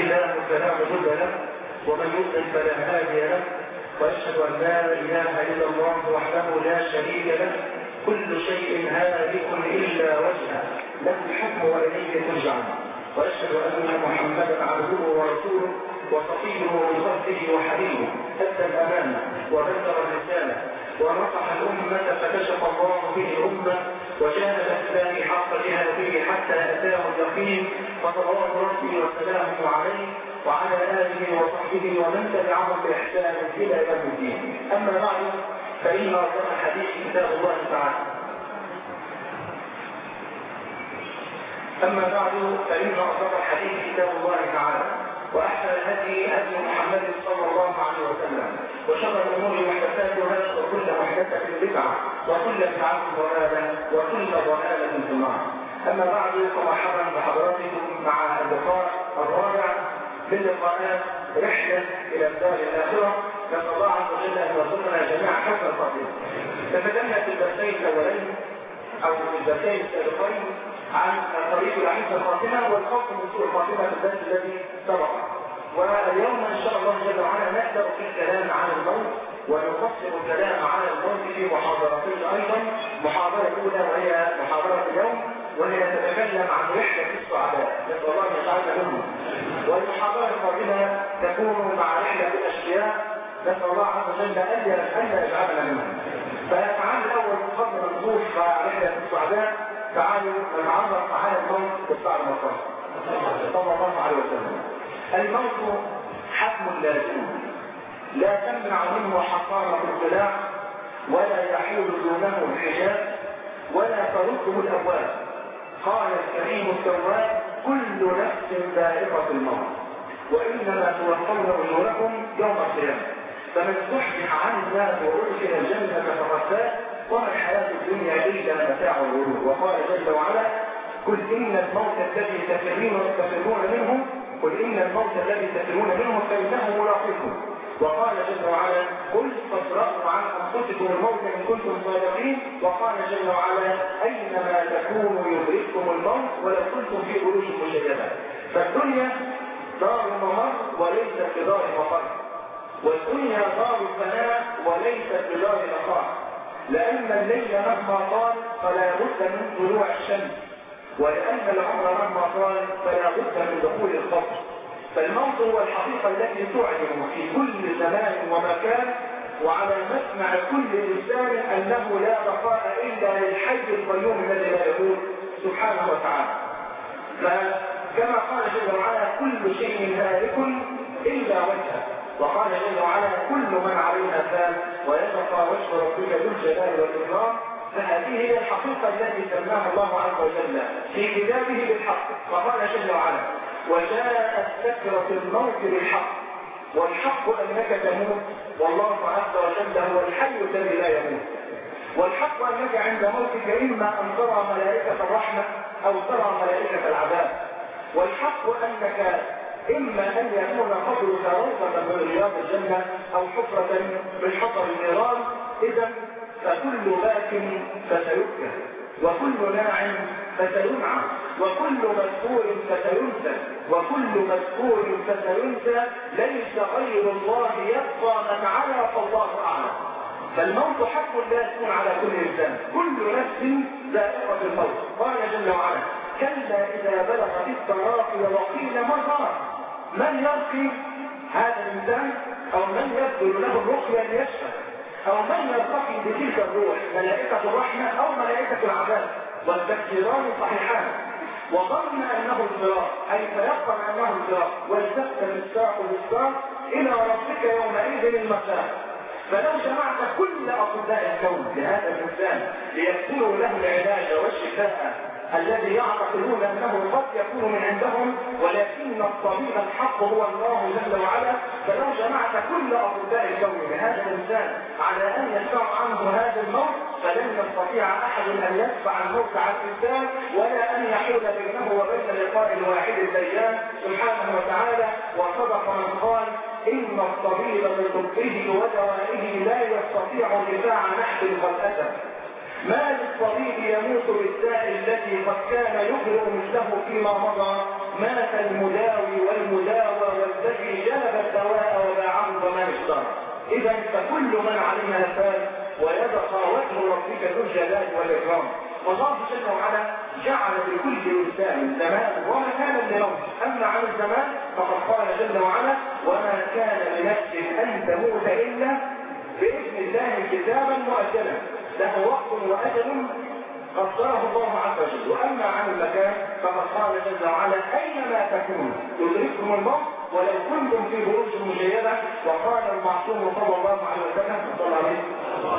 الله فلا مضل له ومن يضلل فلا هادي له واشهد ان لا اله الا الله وحده لا شريك له كل شيء هالك الا وجهه له الحكم واليه ترجعون واشهد ان محمدا عبده ورسوله وصفيه من خلقه وحبيبه ادى الامانه وبلغ الرساله ونصح الامه فكشف الله به الامه وجاهد الاسلام حق جهاده حتى اتاه اليقين فصلوات ربي وسلامه عليه وعلى اله وصحبه ومن تبعهم باحسان الى يوم الدين اما بعد فان اصدق الحديث كتاب الله تعالى أما بعد فإن أصدق الحديث كتاب الله تعالى وأحسن الهدي هدي محمد صلى الله عليه وسلم وشر الأمور محدثاتها وكل محدثة بدعة وكل بدعة ضلالة وكل ضلالة في النار أما بعد فمرحبا بحضراتكم مع اللقاء الرابع من لقاءات رحلة إلى الدار الآخرة نسأل الله عز وجل أن يرزقنا جميعا حسن الخاتمة تكلمنا في الدرسين الأولين أو في الدرسين السابقين عن طريق العيش الخاتمة والخوف من سوء الخاتمة في الدرس الذي سبق واليوم إن شاء الله جل وعلا نبدأ في الكلام عن الموت ونفصل الكلام عن الموت في محاضرتين أيضا محاضرة أولى وهي محاضرة اليوم وهي تتكلم عن رحلة السعداء نسأل الله أن يجعلنا منهم والمحاضرة القادمة تكون مع رحلة الأشقياء نسأل الله عز وجل أن يجعلنا منهم فتعال الأول قبل الوقوف مع رحلة السعداء تعالوا نتعرف على الموت بالصعب المصر صلى الله عليه وسلم الموت حتم لازم لا تمنع منه حصانة الخلاع ولا يحول دونه الحجاب ولا ترده الأبواب قال الكريم التواب كل نفس ذائقة الموت وإنما توفون أجوركم يوم القيامة فمن زحزح عن النار وأدخل الجنة فقد فاز وما الحياة الدنيا إلا متاع الغرور وقال جل وعلا قل إن الموت الذي تفرون تفرون منه قل إن الموت الذي تفرون منه فإنه ملاقيكم وقال جل وعلا قل فاصرفوا عن أنفسكم الموت إن كنتم صادقين وقال جل وعلا أينما تكونوا يدرككم الموت ولو كنتم في بروج مشيدة فالدنيا دار ممر وليست بدار مقر والدنيا دار فناء وليست بدار نقاء لأن الليل مهما طال فلا بد من طلوع الشمس ولأن العمر مهما طال فلا بد من دخول القبر فالموت هو الحقيقة التي تعلم في كل زمان ومكان وعلى مسمع كل إنسان أنه لا بقاء إلا للحي القيوم الذي لا يموت سبحانه وتعالى فكما قال جل وعلا كل شيء هالك إلا وجهه وقال جل وعلا كل من عليها فان ويبقى وجه ربك ذو الجلال والاكرام فهذه هي الحقيقه التي سماها الله عز وجل في كتابه بالحق وقال جل وعلا وجاءت سكرة الموت بالحق والحق انك تموت والله عز وجل هو الحي الذي لا يموت والحق انك عند موتك اما ان ترى ملائكه الرحمه او ترى ملائكه العذاب والحق انك إما أن يكون قبرك روضة من رياض الجنة أو حفرة من حفر النيران إذا فكل باك فسيبكى وكل ناع فسينعى وكل مذكور فسينسى وكل مذكور فسينسى ليس غير الله يبقى من على فالله أعلم فالموت حق لا يكون على كل إنسان كل نفس ذائقة الموت قال جل وعلا كلا إذا بلغت التراقي وقيل من من يرقي هذا الإنسان أو من يبذل له الرقية ليشفى أو من يرتقي بتلك الروح ملائكة الرحمة أو ملائكة العذاب والتفسيران صحيحان وظن أنه الفراق أي تيقن أنه الفراق والتفت الساق بالساق إلى ربك يومئذ المساق فلو جمعت كل أطباء الكون لهذا الإنسان ليكسروا له العلاج والشفاء الذي يعتقدون انه قد يكون من عندهم ولكن الطبيب الحق هو الله جل وعلا فلو جمعت كل اطباء الكون لهذا الانسان على ان يدفع عنه هذا الموت فلن يستطيع احد ان يدفع الموت عن الانسان ولا ان يحول بينه وبين لقاء الواحد الديان سبحانه وتعالى وصدق من قال ان الطبيب بطبه ودوائه لا يستطيع دفاع نحل والاسد ما للطبيب يموت بالداء الذي قد كان يبرئ مثله فيما مضى مات المداوي والمداوى والذي جلب الدواء وباعه وما اشترى اذا فكل من عليها فات ويبقى وجه ربك ذو الجلال والاكرام والله جل وعلا جعل لكل انسان زمان ومكانا لنوم اما عن الزمان فقد قال جل وعلا وما كان لنفس ان تموت الا باذن الله كتابا مؤجلا له وقت واجل قدره الله عز وجل واما عن المكان فقد قال جل وعلا اينما تكونوا يدرككم الموت ولو كنتم في بروج مجيده وقال المعصوم صلى الله عليه وسلم صلى الله عليه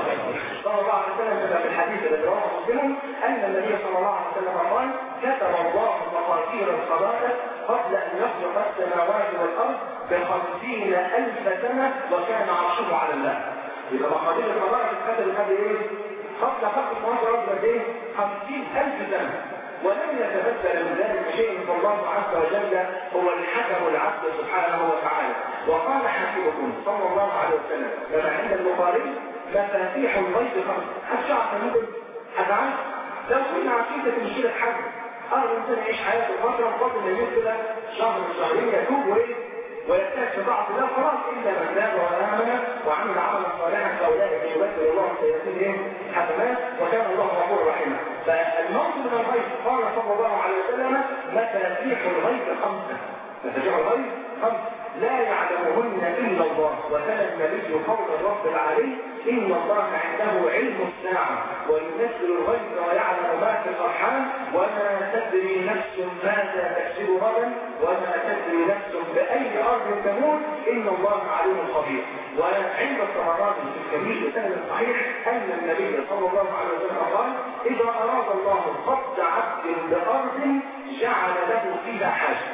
صلى الله عليه وسلم في الحديث الذي رواه مسلم ان النبي صلى الله عليه وسلم قال كتب الله مقادير الخلائق قبل ان يخلق السماوات والارض بخمسين الف سنه وكان عرشه على الله يبقى مقادير الخلائق اتكتبت قبل ايه؟ قبل خلق السماوات والارض قد ايه؟ خمسين الف سنه ولم يتبدل من ذلك شيء فالله عز وجل هو الحكم العدل سبحانه وتعالى وقال حبيبكم صلى الله عليه وسلم كما عند البخاري مفاتيح الغيب خمس هتشعر ممكن هتعرف لو كنا عقيدة مشكلة حاجة اه الانسان يعيش حياته فترة فاضل يموت كده شهر شهرين يتوب وايه ويحتاج في بعض الله خلاص الا من تاب وامن وعمل عملا صالحا فاولئك يبدل الله سيئاتهم حسنات وكان الله غفورا رحيما فالموت من الغيب قال صلى الله عليه وسلم مفاتيح الغيب خمسه مفاتيح الغيب خمسه لا يعلمهن الا الله وكان النبي قول الرب العلي ان الله عنده علم الساعه وينزل الغيب ويعلم ما في الارحام وما تدري نفس ماذا تكسب غدا وما تدري نفس باي ارض تموت ان الله عليم خبير وعند الطهرات في الكبير سهل صحيح ان النبي صلى الله عليه وسلم قال اذا اراد الله قبض عبد بارض جعل له فيها حاجه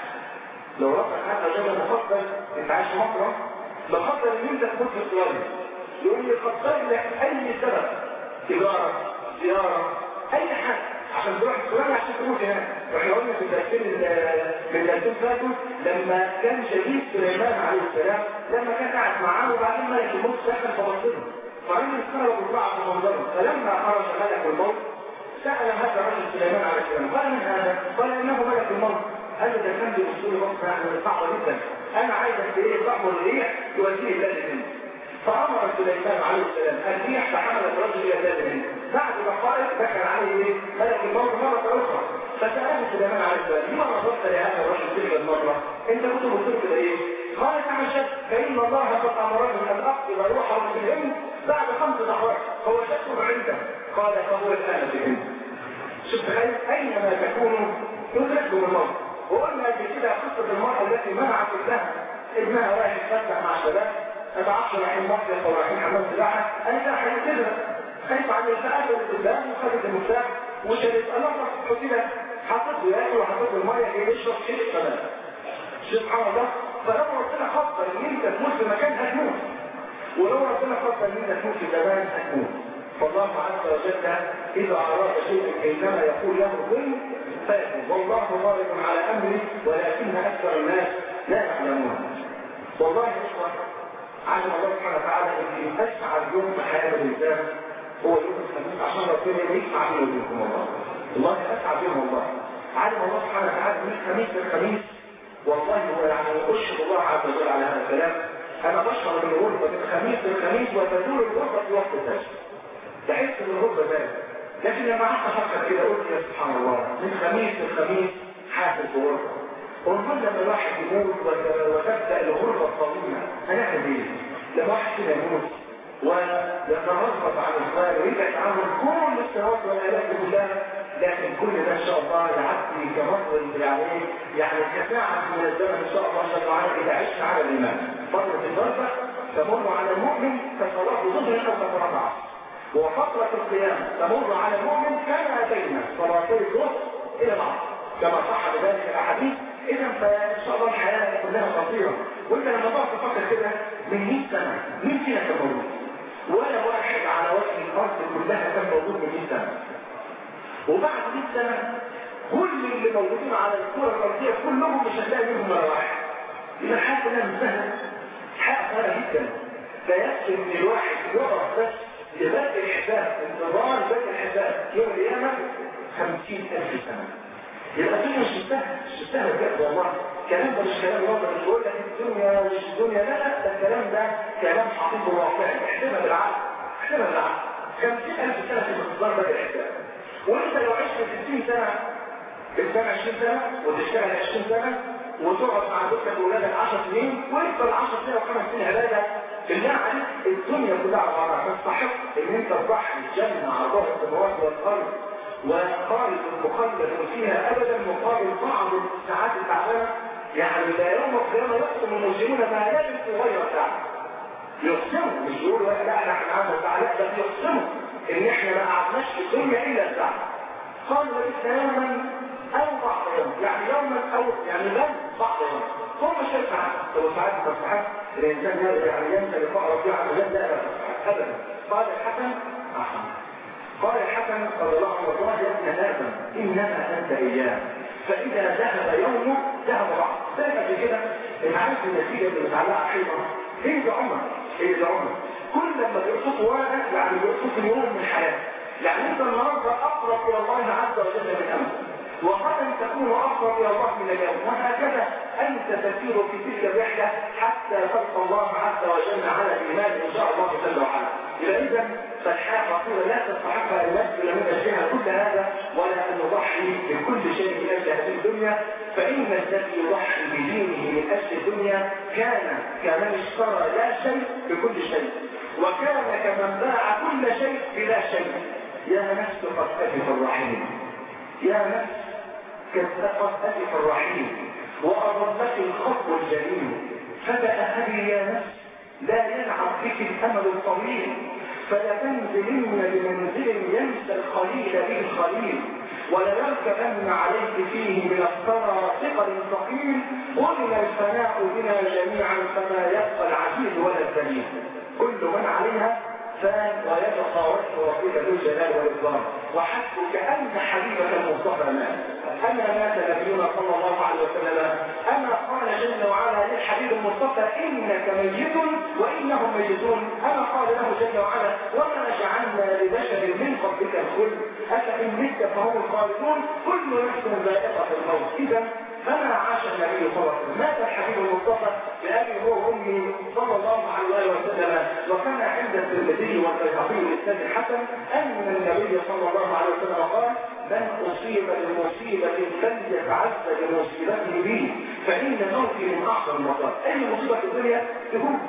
لو ربك هذا جبل مفضل انت عايش في مصر بفضل ان انت تكون في استراليا يقول لي قدر لك اي سبب تجاره زياره اي حاجه عشان تروح استراليا عشان تموت هناك واحنا قلنا في تفسير من الاسئله فاتوا لما كان شهيد سليمان عليه السلام لما كان قاعد معاه وبعدين ملك الموت دخل فبصله فالراجل استغرب وطلع في منظره فلما خرج ملك الموت سأل هذا الرجل سليمان عليه السلام قال من هذا؟ قال انه ملك الموت قال له ده كان بيوصل لي مصر يعني صعبه جدا انا عايزك ايه تامر الريح توديه الى الهند فامر سليمان عليه السلام الريح فحملت الرجل الى ذات الهند بعد دقائق دخل عليه ايه ملك الموت مره اخرى فساله سليمان عليه السلام لما نظرت لهذا الرجل تلك المره انت كنت بتصير كده ايه قال تعجب فان الله قد امرني ان اقبل روحه في الهند بعد خمس دقائق فوجدته عنده قال فهو الان في الهند شوف تخيل اينما تكونوا يدرككم الموت وقلنا قبل كده قصة المرأة التي منعت ابنها ابنها رايح يتفتح مع الشباب ما تعرفش رايحين مصيف او رايحين حمام سباحة قالت لها هيقتلها خايفة على فقفلت الباب وخدت المفتاح وشالت الله تحطي لها حطت له ياكل وحطت له المية كي يشرب شيء كمان سبحان الله فلو ربنا خطر ان انت تموت في مكان هتموت ولو ربنا خطر ان انت تموت في زمان هتموت فالله عز وجل اذا اراد شيئا حينما يقول له كن فيكون والله غالب على امره ولكن اكثر الناس لا يعلمون والله يا اخوه علم الله سبحانه وتعالى ان اسعد يوم في حياه الانسان هو يوم الخميس عشان ربنا يسمع بيه وبينكم والله والله اسعد يوم والله علم الله سبحانه وتعالى من خميس للخميس والله هو يعني اشهد الله عز وجل على هذا الكلام انا بشعر بالغربه من خميس للخميس وتزول الغربه في وقت الفجر تحس ان الغربه ذلك لكن لما قعدت افكر كده قلت يا سبحان الله من خميس لخميس حاسس بغربه ونقول لما الواحد يموت وتبدا الغربه الطويله هنعمل ايه؟ لما واحد كده يموت ويترغب عن الخير ويبعد عنه كل السنوات والالاف كلها لكن كل ده ان شاء الله يعدي كمصر يعني يعني كساعه من الزمن ان شاء الله جل وعلا اذا عشنا على الايمان فتره البرزخ تمر على المؤمن كصلاه ظهر او كصلاه عصر وفترة القيام تمر على المؤمن كما أتينا صلاتي الظهر إلى العصر كما صح بذلك الأحاديث إذا فإن شاء الله الحياة كلها قصيرة وأنت لما تقعد تفكر كده من 100 سنة مين فينا كان موجود؟ ولا واحد على وجه الأرض كلها كان موجود من 100 سنة وبعد 100 سنة كل اللي موجودين على الكرة الأرضية كلهم مش هتلاقي منهم ولا واحد إذا الحياة كلها مش سهلة حياة سهلة جدا فيكفي إن الواحد يقف بس لبدء الحساب انتظار بدء الحساب يوم القيامة خمسين ألف سنة يبقى الدنيا مش مستاهل مش مستاهل بجد والله الكلام ده مش كلام نظري مش بقول لك الدنيا مش الدنيا لا لا ده الكلام ده كلام حقيقي واقعي احسبها بالعقل احسبها بالعقل 50000 سنه في الاختصار ده الاحساب وانت لو عشت 60 سنه بتسمع 20 سنه وتشتغل 20 سنه وتقعد مع زوجتك واولادك 10 سنين ويفضل 10 سنين وخمس سنين عباده بالله عليك الدنيا كلها عباره تستحق ان انت تضحي الجنه على ظهر السماوات والارض وخالد مخلد فيها ابدا مقابل بعض الساعات التعبانه يعني لا يوم القيامه يقسم المسلمون ما لبثوا غير ساعه يقسموا مش يقولوا لا لا احنا عندنا ساعه لا ده يقسموا ان احنا ما قعدناش في الدنيا الا ساعه قالوا لبثنا يوما او بعض يوم يعني يوما او يعني بل بعض يوم هم مش ساعات لو ساعات تصحيح الانسان يرجع يعني ينسى لقاء ربيع عز وجل لا لا ابدا قال الحسن احسن قال الحسن رضي الله عنه والله يا ابن ادم انما انت اياه فاذا ذهب يومه ذهب بعض ذلك في كده انت عارف النتيجه اللي متعلقه على الحيطه هي دي عمر هي دي عمر كل لما بيرصف ورقه يعني بيرصف اليوم من حياتك يعني انت النهارده اقرب الى الله عز وجل من امس وغدا تكون اقرب الى الله من اليوم وهكذا انت تسير في تلك الرحله حتى تلقى الله عز وجل على الايمان ان شاء الله جل وعلا الى اذا فالحياه خطيره لا تستحق ان نبذل من اجلها كل هذا ولا ان نضحي بكل شيء من اجل هذه الدنيا فان الذي يضحي بدينه من اجل الدنيا كان كمن اشترى لا شيء بكل شيء وكان كمن باع كل شيء بلا شيء يا نفس قد أجف الرحيم يا نفس قد أجف الرحيم وأضلك الخطب الجليل فتأهلي يا نفس لا يلعب بك الأمل الطويل فلا تنزلن بمنزل ينسى الخليل به الخليل وليركبن عليك فيه من الثرى ثقل ثقيل قلنا الفناء بنا جميعا فما يبقى العزيز ولا الذليل كل من عليها فان ويبقى وجه ربك ذو الجلال والاكرام وحسبك ان حبيبك المصطفى مات اما مات نبينا صلى الله عليه وسلم اما قال جل وعلا للحبيب المصطفى انك ميت وانهم ميتون اما قال له جل وعلا وما جعلنا لبشر من قبلك الخلد افان مت فهم الخالدون كل نفس ذائقه الموت اذا فما عاش النبي صلى الله عليه وسلم مات الحبيب المصطفى بأبي هو وأمي صلى الله عليه وسلم وكان عند الترمذي والبيهقي الإسناد الحسن أن النبي صلى الله عليه وسلم قال من أصيب بمصيبة فليتعز بمصيبته به فإن موتي من أعظم المصائب أي مصيبة في الدنيا تكون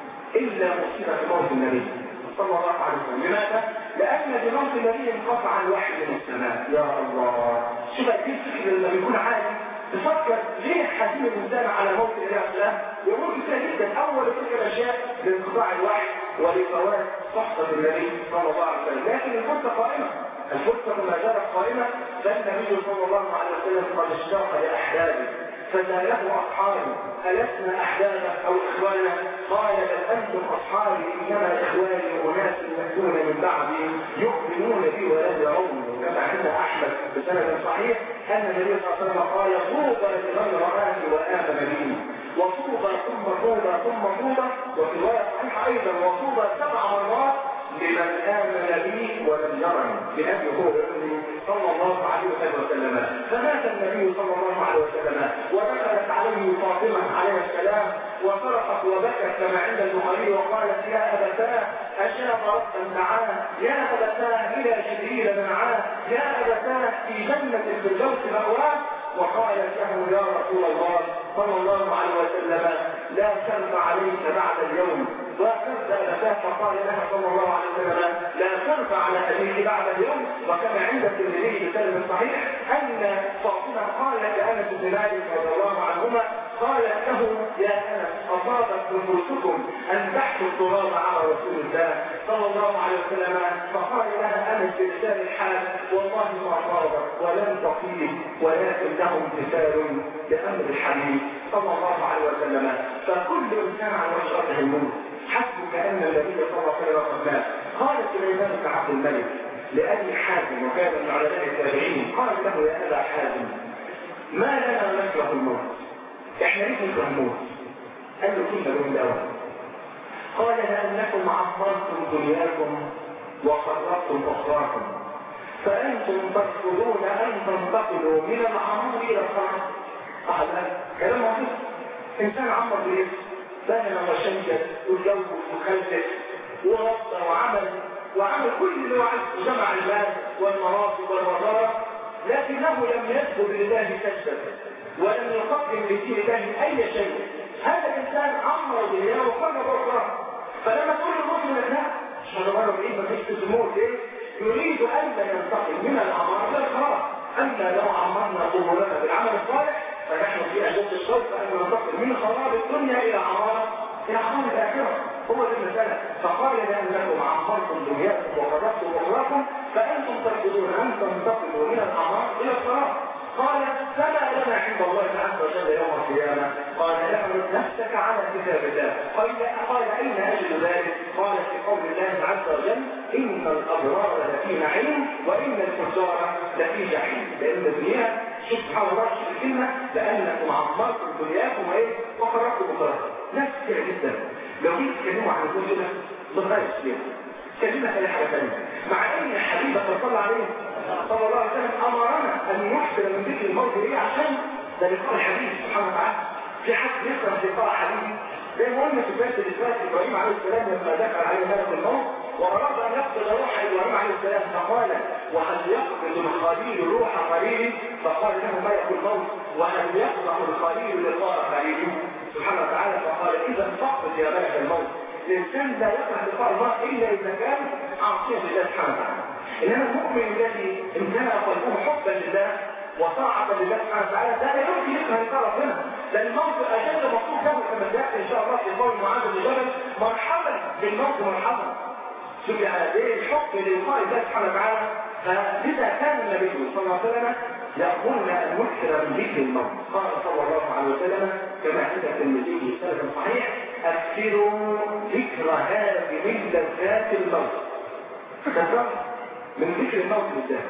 إلا مصيبة موت النبي صلى الله عليه وسلم لماذا؟ لأن بموت النبي انقطع الوحي من السماء يا الله شوف أكيد فكر لما بيكون عالي تفكر ليه حزين الانسان على موت النبي عليه السلام يقول كتير جدا اول تلك الاشياء لانقطاع الوحي ولفوات صحبه النبي صلى الله عليه وسلم لكن الفرصه قائمه الفرصه ما زالت قائمه فالنبي صلى الله عليه وسلم قد اشتاق لاحبابه فساله اصحابه ألسنا أحبابه أو إخوانا قال بل أنتم أصحابي إنما إخواني أناس يأتون من بعدي يؤمنون بي ولا يرون كما عند أحمد بسند صحيح أن النبي صلى الله عليه وسلم قال طوبى لمن رآني وآمن بي وطوبى ثم طوبى ثم طوبى وفي رواية صحيحة أيضا وطوبى سبع مرات لمن آمن بي ولم يرني بأبي هو وأمي صلى الله عليه وسلم فمات النبي صلى الله عليه وسلم ودخلت عليه فاطمة عليه السلام وصرخت وبكت كما عند البخاري وقالت يا أبتاه أشاب ربا معاه يا أبتاه إلى جبريل معاه يا أبتاه في جنة الفردوس مأواه وقالت له يا رسول الله صلى الله عليه وسلم لا ترفع عليك بعد اليوم وكذب أباه فقال لها صلى الله عليه وسلم لا ترفع على أبيك بعد اليوم وكما عند الترمذي بسند صحيح أن فاطمة قالت لأنس بن مالك رضي الله عنهما قالت له يا أنس أصابت نفوسكم أن تحكوا التراب على رسول الله صلى الله عليه وسلم فقال لها أنس بلسان الحال والله ما أصابت ولم تصيب ولكن له امتثال لأمر الحبيب صلى الله عليه وسلم فكل إنسان على وجه الموت حسبك أن النبي صلى الله عليه وسلم قد مات قال سليمان بن عبد الملك لأبي حازم وكان من علماء التابعين قال له يا أبا حازم ما لنا نكره الموت احنا ليه نكره الموت قال له كلمة من الأول قال لأنكم عمرتم دنياكم وخربتم أخراكم فأنتم ترفضون أن تنتقلوا من العمر إلى الخمر أحد كلام موجود إنسان عمر بإيه؟ بنى وشنجد وجوز وخلف وربى وعمل وعمل كل اللي هو عايزه وجمع المال والمناصب والوزارة لكنه لم يسجد لله سجدا ولم يقدم لدين الله أي شيء هذا الإنسان عمر بالله وقرب أخرى فلما تقول المسلم لك لا مش هنمر بعيد ما فيش تسموه ليه؟ يريد أن ينتقل من العمار إلى الخلاص أما لو عمرنا قبورنا بالعمل الصالح فنحن في أجل الشوق أن ننتقل من خراب الدنيا إلى عمار إلى عمار الآخرة هو دي المسألة فقال لأنكم عمرتم دنياكم وقربتم أخراكم فأنتم ترفضون أن تنتقلوا من العمار إلى الخلاص قال فما لنا عند الله عز وجل يوم القيامة قال اعرض نفسك على كتاب الله قال قال أين أجد ذلك قال في قول الله عز وجل إن الأبرار لفي نعيم وإن الفجار لفي جحيم لأن الدنيا شوف سبحان الله شوف الكلمة لأنكم عمرتم دنياكم وإيه وقربتم أخراكم ناس كتير جدا لو جيت تكلموا عن الكل ده بغاية ليه كلمة في حاجة ثانية مع ان الحبيب صلى الله عليه صلى الله عليه وسلم امرنا ان نحسن من ذكر الموت ليه عشان ده لقاء الحبيب سبحانه وتعالى في حد يقرا في لقاء حبيبي زي ما قلنا في بدايه الاسلام ابراهيم عليه السلام لما دخل عليه ملك الموت واراد ان يقتل روح ابراهيم عليه السلام فقال وهل يقبض الخليل روح خليله فقال له ملك الموت وهل يقبض الخليل لقاء خليله سبحانه وتعالى فقال اذا فاقبض يا ملك الموت الإنسان لا يقرأ لقاء الله إلا إذا كان عاصيا لله سبحانه وتعالى إنما المؤمن الذي امتنع قلبه حبا لله وطاعة لله سبحانه وتعالى ده لا يمكن يقرأ لقاء ربنا لأن الموت أجل مطلوب له كما جاء إن شاء الله في قول معاذ بن جبل مرحبا بالموت مرحبا شوف يعني ايه الحب للقاء الله سبحانه وتعالى فلذا كان النبي صلى الله عليه وسلم يأمرنا أن نكثر من ذكر الموت قال صلى الله عليه وسلم كما عند الترمذي في سند صحيح أكثروا ذكر هذه من لذات الموت كثرت من ذكر الموت بالذات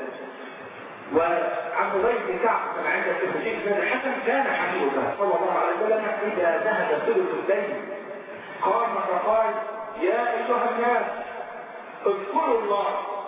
وعن ابي بن كعب كما عند الترمذي في سند الحسن كان حبيبه صلى الله عليه وسلم إذا ذهب ثلث الليل قام فقال يا أيها الناس اذكروا الله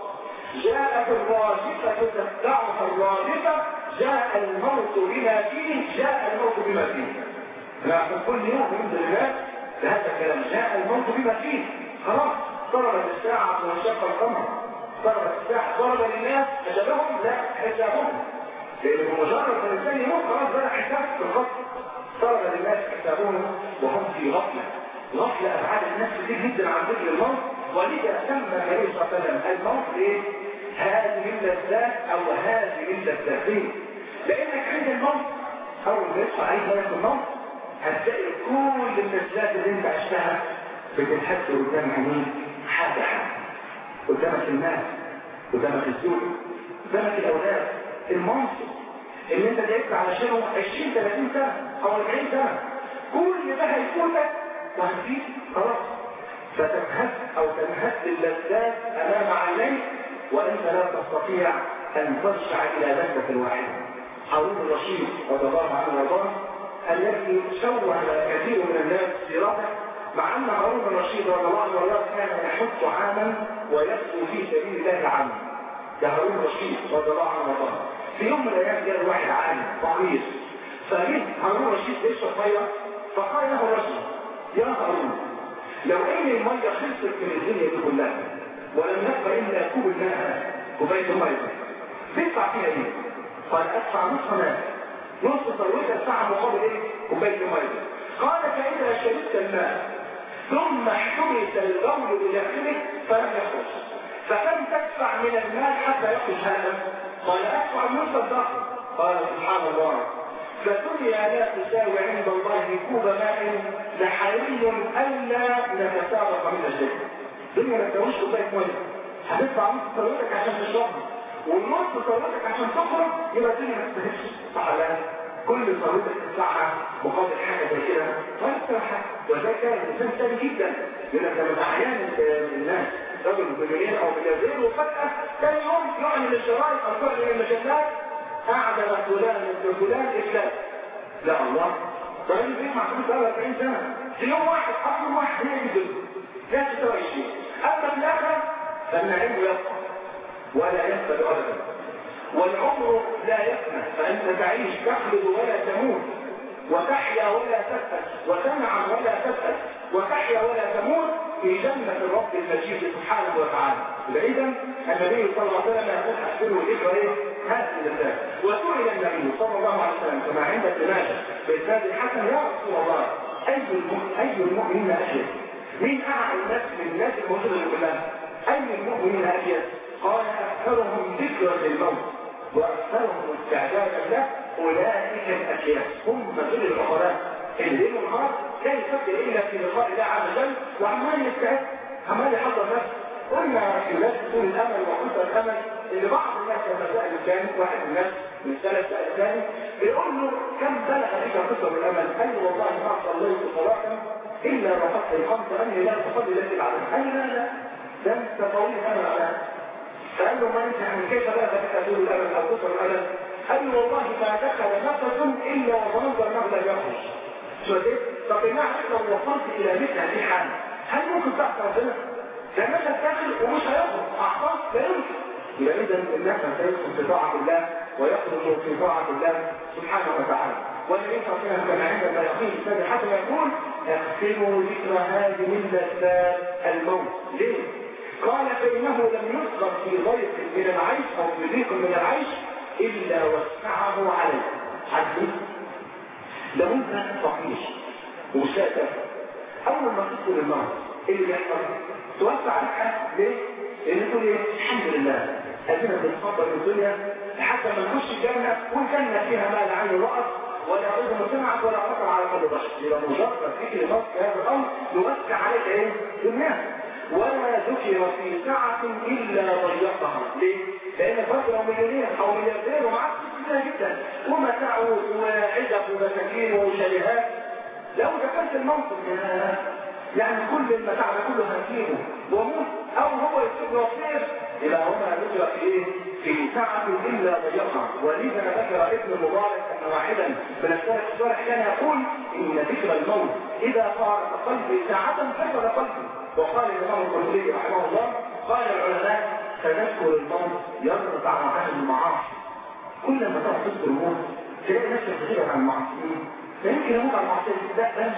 جاءت الراجفة تتبعها الراجفة جاء الموت بما فيه جاء الموت بما فيه نحن كل يوم من الناس بهذا الكلام جاء الموت بما فيه خلاص ضربت الساعة وانشق القمر ضربت الساعة ضرب للناس أجلهم لا حسابهم لأن بمجرد ما الإنسان يموت خلاص بقى حساب في الخط ضرب للناس حسابهم وهم في غفلة غفلة أبعاد الناس كتير جدا عن ذكر الموت ولذا سمى النبي صلى الله عليه وسلم الموت ايه؟ هذه اللذات او هذه اللذاتين لانك عند الموت اول ما يدخل عليك ملك الموت هتلاقي كل اللذات اللي انت عشتها بتنحس قدام عينيك حاجه حاجه قدامك الناس قدامك الزوج قدامك الاولاد المنصب اللي انت تعبت علشانه 20 30 سنه او 40 سنه كل ده هيفوتك وهتفيد خلاص فتنهز او تنهز اللذات امام عينيك وانت لا تستطيع ان ترجع الى لذة واحدة هارون الرشيد رضي الله عنه وارضاه الذي شوه كثير من الناس سيرته مع ان هارون الرشيد رضي الله عنه وارضاه كان يحج عاما ويغزو في سبيل الله عاما ده هارون الرشيد رضي الله عنه وارضاه في يوم من الايام جاء واحد عالم فقير فجه هارون الرشيد يشرب ميه فقال له الرجل يا هارون لو ان الميه خلصت من الدنيا دي كلها ولم يبقى الا كوب الماء كوبايه الميه تدفع فيها ايه؟ قال ادفع نصف ماء نصف ثروتها ادفعها مقابل ايه؟ كوبايه الميه قال فاذا شربت الماء ثم احتبس البول بداخلك فلم يخرج فكم تدفع من المال حتى يخرج هذا؟ قال ادفع نصف الضغط قال سبحان الله فالدنيا لا تساوي عند الله كوب ماء لحري الا نتسابق من الجنه الدنيا ما تساويش كوبايه ميه هتدفع نص ثروتك عشان تشربها والنص ثروتك عشان تخرج يبقى الدنيا ما تستاهلش صح ولا لا؟ كل ثروتك تدفعها مقابل حاجه زي كده ولا تساوي حاجه وده كان انسان ثاني جدا يقول لك لما احيانا الناس رجل مليونير او ملياردير وفجاه ثاني يوم يعمل الشرائط او تعمل المجلات أعدل فلان ابن فلان إفلاس لا الله ده راجل بيجمع فلوس 40 سنة في يوم واحد أصل واحد هي دي الدنيا لا تساوي شيء أما في الآخرة فالنعيم يبقى ولا يفسد ابدا والعمر لا يفنى فانت تعيش تخلد ولا تموت وتحيا ولا تسأل وتنعم ولا تسأل وتحيا ولا تموت في جنة الرب المجيد سبحانه وتعالى فإذا النبي صلى الله عليه وسلم يقول أحسنوا الإجرة إيه؟ هذه اللذات وسئل النبي صلى الله عليه وسلم كما عند ابن ماجه بإسناد الحسن يا رسول الله أي المؤمن أي المؤمنين أشد؟ مين أعلى الناس من الناس الموجودة كلها؟ أي المؤمنين أشد؟ قال أكثرهم ذكرا للموت وأكثرهم استعدادا له أولئك الأشياء هم دول العقلاء اللي ليل ونهار لا يفكر إلا في لقاء الله عز وجل وعمال يستعد عمال يحضر نفسه قلنا في الناس طول الأمل وحسن الأمل إن بعض الناس لما سأل الثاني واحد من الناس من ثلاث سأل الثاني بيقول له كم بلغ بك قصر الأمل؟ قال له والله ما صليت صلاة إلا رفضت الخمس أني لا تصلي التي بعدها قال لا لا ده أنت طويل الأمل على فقال له ما انت من كيف بلغ بك طول الأمل أو قصر الأمل؟ قال له والله ما دخل نفس الا وظننت انه لا يخرج شو ده طب بالله لو وصلت الى مثل هذه الحاله هل ممكن تحت ربنا ده الناس داخل ومش هيخرج اعصاب لا يمكن يبقى اذا الناس هتدخل في طاعه الله ويخرج في طاعه الله سبحانه وتعالى والنبي صلى الله عليه وسلم كما عندما يقول الاستاذ حسن يقول اغسلوا ذكر هذه من لذات الموت ليه؟ قال فانه لم يذكر في ضيق من العيش او في ضيق من العيش إلا وسعه عليه عدل لو انت فقير وساتر أول ما تدخل النار إيه اللي يحصل؟ توسع عليك حاجة ليه؟ لأن تقول إيه؟ الحمد لله أدينا بنتفضل في الدنيا لحتى ما نخش الجنة والجنة فيها ما لا عين رأت ولا أذن سمعت ولا خطر على قلب بشر يبقى مجرد فكر نص هذا الأمر يوسع عليك إيه؟ دنياك ولا ذكر في ساعة إلا ضيقها ليه؟ لأن فرد لو مليونير أو ملياردير ومعاه كتير جدا ومتاع وعزب ومساكين وشاليهات لو دخلت الموطن يعني كل المتاع ده كله هنجيبه وموت أو هو يسيب وصير إلى هنا ذكر في إيه؟ في ساعة إلا ضيقها ولذا ذكر ابن المبارك أن واحدا من السلف الصالح كان يقول إن ذكر الموت إذا فارق قلبي ساعة فسد قلبي وقال الإمام القرطبي رحمه الله قال العلماء تذكر الموت يرفع عن المعاصي كل ما تقعد تذكر الموت تلاقي نفسك بتبعد عن المعصيين فيمكن اموت على المعصيه لا بلاش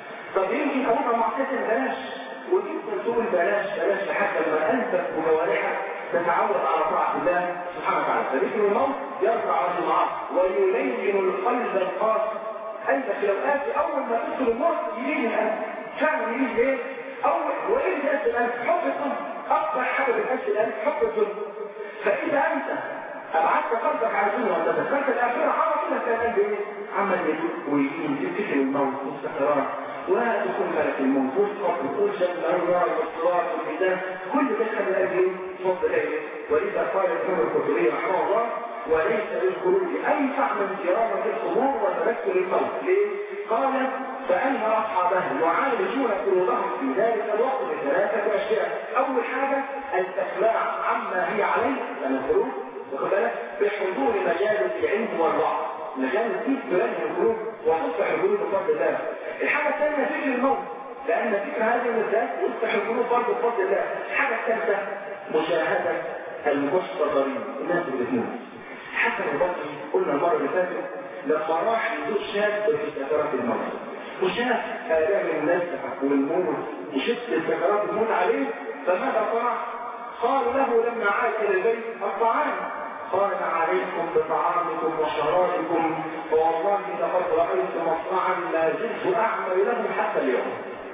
طب يمكن اموت على المعصيه بلاش وتفضل تقول بلاش بلاش لحتى لما انت وجوارحك تتعود على طاعه الله سبحانه وتعالى فذكر الموت يرفع عن المعاصي ويلين القلب القاسي انت في الاوقات اول ما تدخل الموت يلين القلب فعلا يلين ايه؟ اول وايه اللي بيأسي القلب؟ حب الظلم اكثر حاجه بتأسي القلب حب الظلم فاذا انت ابعدت قلبك عن الدنيا وتذكرت الاخره على طول هتلاقي القلب ايه؟ عمل يدوق ويجي تفتكر الموت واستقرار وتكون ملك الموت والصبر والجنه والنار والصراط والميزان كل ده خلى القلب ايه؟ فضل ايه؟ ولذا قال الامام القرطبي رحمه الله وليس للخروج انفع من كرامه القبور وتذكر الموت ليه؟ قال فأن أصحابه يعالجون قلوبهم في ذلك الوقت بثلاثة أشياء أول حاجة الاستقلاع عما هي عليه من الخروج واخد بالك بحضور مجالس العلم والوعظ مجالس دي تبني القلوب وتصلح القلوب بفضل الله الحاجة الثانية فكر الموت لأن فكر هذه الذات يصلح القلوب برضه بفضل الله الحاجة الثالثة مشاهدة المستضرين الناس اللي بتموت حسن البصري قلنا المرة اللي فاتت لما راح يزور شاب في سكرات الموت وشاف آلام الناس والموت وشفت سكرات الموت عليه فماذا صنع؟ قال له لما عاد الى البيت الطعام قال عليكم بطعامكم وشرابكم فوالله لقد رايت مصنعا لا زلت اعمل له حتى اليوم.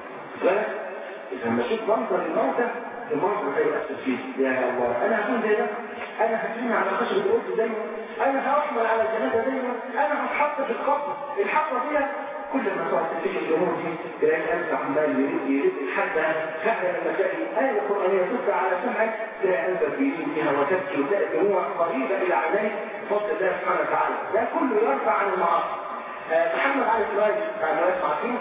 لا لما شفت منظر الموتى المنظر هيأثر فيه يا الله انا هكون زي ده انا هترمي على خشب القدس دايما انا هحمل على الجنازه دايما انا هتحط في القبر الحفره دي كل ما تقعد تفتكر الامور دي تلاقي قلبك عمال يرد يرد حتى فعلا لما تلاقي ايه قرانيه تتلى على سمعك تلاقي قلبك بيزيد فيها وتبكي وتلاقي دموع قريبه الى عينيك فضل الله سبحانه وتعالى ده كله يرفع عن المعاصي آه محمد علي سراج بتاع الناس عارفين؟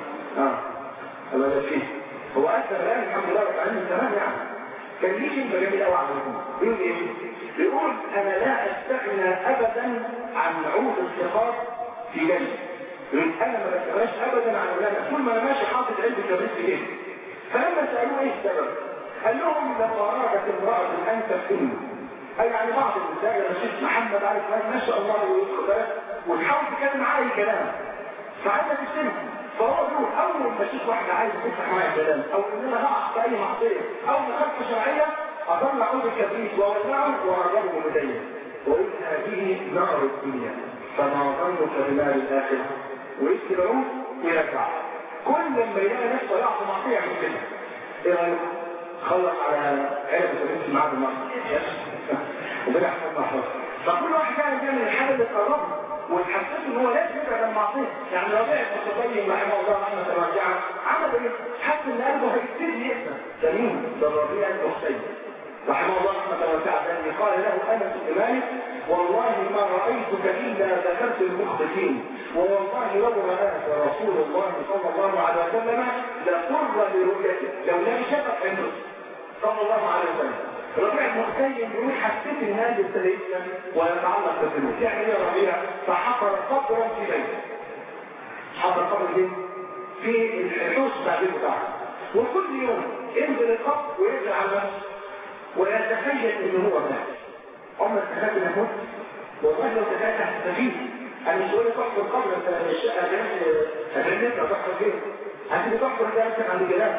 اه الله ده فيه هو اثر الان الحمد لله رب العالمين تمام يعني كان ليه كلمه جميله قوي عنكم بيقول ايه؟ بيقول انا لا استغنى ابدا عن عود الثقات في جنبي يقول انا ما بستغناش ابدا عن اولادنا طول ما انا ماشي حاطط علبه كبريت في جيبي فلما سالوه ايه السبب؟ قال لهم لو ارادت امراه ان تفتني اي يعني بعض النساء لما شفت محمد عارف ما شاء الله ويدخل وتحاول تتكلم معاه اي كلام فعايزه تسمع فهو بيقول اول ما اشوف واحده عايزه تفتح معايا كلام او ان انا هقع في اي معصيه او مخالفه شرعيه اطلع عود الكبريت واولعه واقربه من ايديا وقلت هذه نار الدنيا فما ظنك بنار الاخره ويسكبعون ويرجع كل لما يلاقي نفسه يقع في معصيه يعمل كده ايه رايك؟ خلص على علبه البنت معاه بالمصر وبدا حسب محفظه فكل واحد فعلا بيعمل الحاجه اللي تقربه وتحسسه ان هو لازم يبعد عن المعصيه يعني لو لعب متطيب رحمه الله رحمه واسعه عمل ايه؟ حس ان قلبه هيبتدي يقسى سليم ده الربيع الحسين رحمه الله رحمه واسعه لان قال له انس بن مالك والله ما رايتك الا ذكرت المخبتين ووالله لو راك رسول الله صلى الله عليه وسلم لقر لرؤيته لو لم شفق عنده صلى الله عليه وسلم ربيع المحتيم بيقول حسيت ان هذا يستلقنا ويتعلق بالفلوس يعني ايه ربيع فحفر قبرا في بيته حفر قبر فين؟ في الحوش بتاع البيت بتاعه وكل يوم ينزل القبر وينزل على نفسه ويتخيل ان هو مات عمرك تخيل انك مت والله لو تخيل هتستفيد انا مش بقول لك احفر قبر انت الشقه هتنزل هتحفر فين؟ هتيجي تحفر ده يمكن عند جيران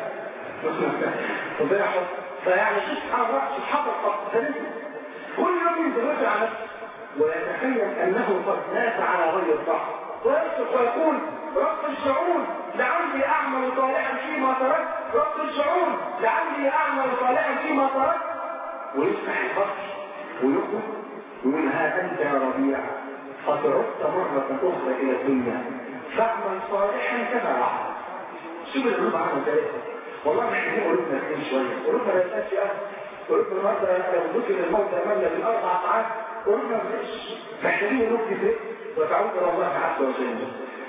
ربنا يحفظ فيعني شوف سبحان الله سبحان الله كل يوم ينزل على نفسه ويتخيل انه قد مات على غير الصح ويصرخ ويقول رب الشعور لعلي اعمل صالحا فيما تركت رب الشعور لعلي اعمل صالحا فيما تركت ويفتح الفصل ويخرج ويقول ها انت يا ربيع قد عدت مرة أخرى إلى الدنيا فاعمل صالحا كما رأى شوف القلوب عامل ازاي والله محتاجين قلوبنا كتير شويه قلوبنا ما يبقاش اهل قلوبنا النهارده لو ذكر الموت امامنا بالاربع ساعات قلوبنا ما بقتش محتاجين قلوب كتير وتعود الى الله عز وجل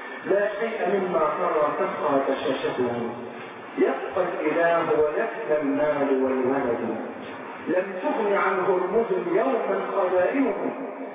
لا شيء مما ترى تبقى بشاشته يبقى الاله ولك المال والولد لم تغن عنه المدن يوما خزائنه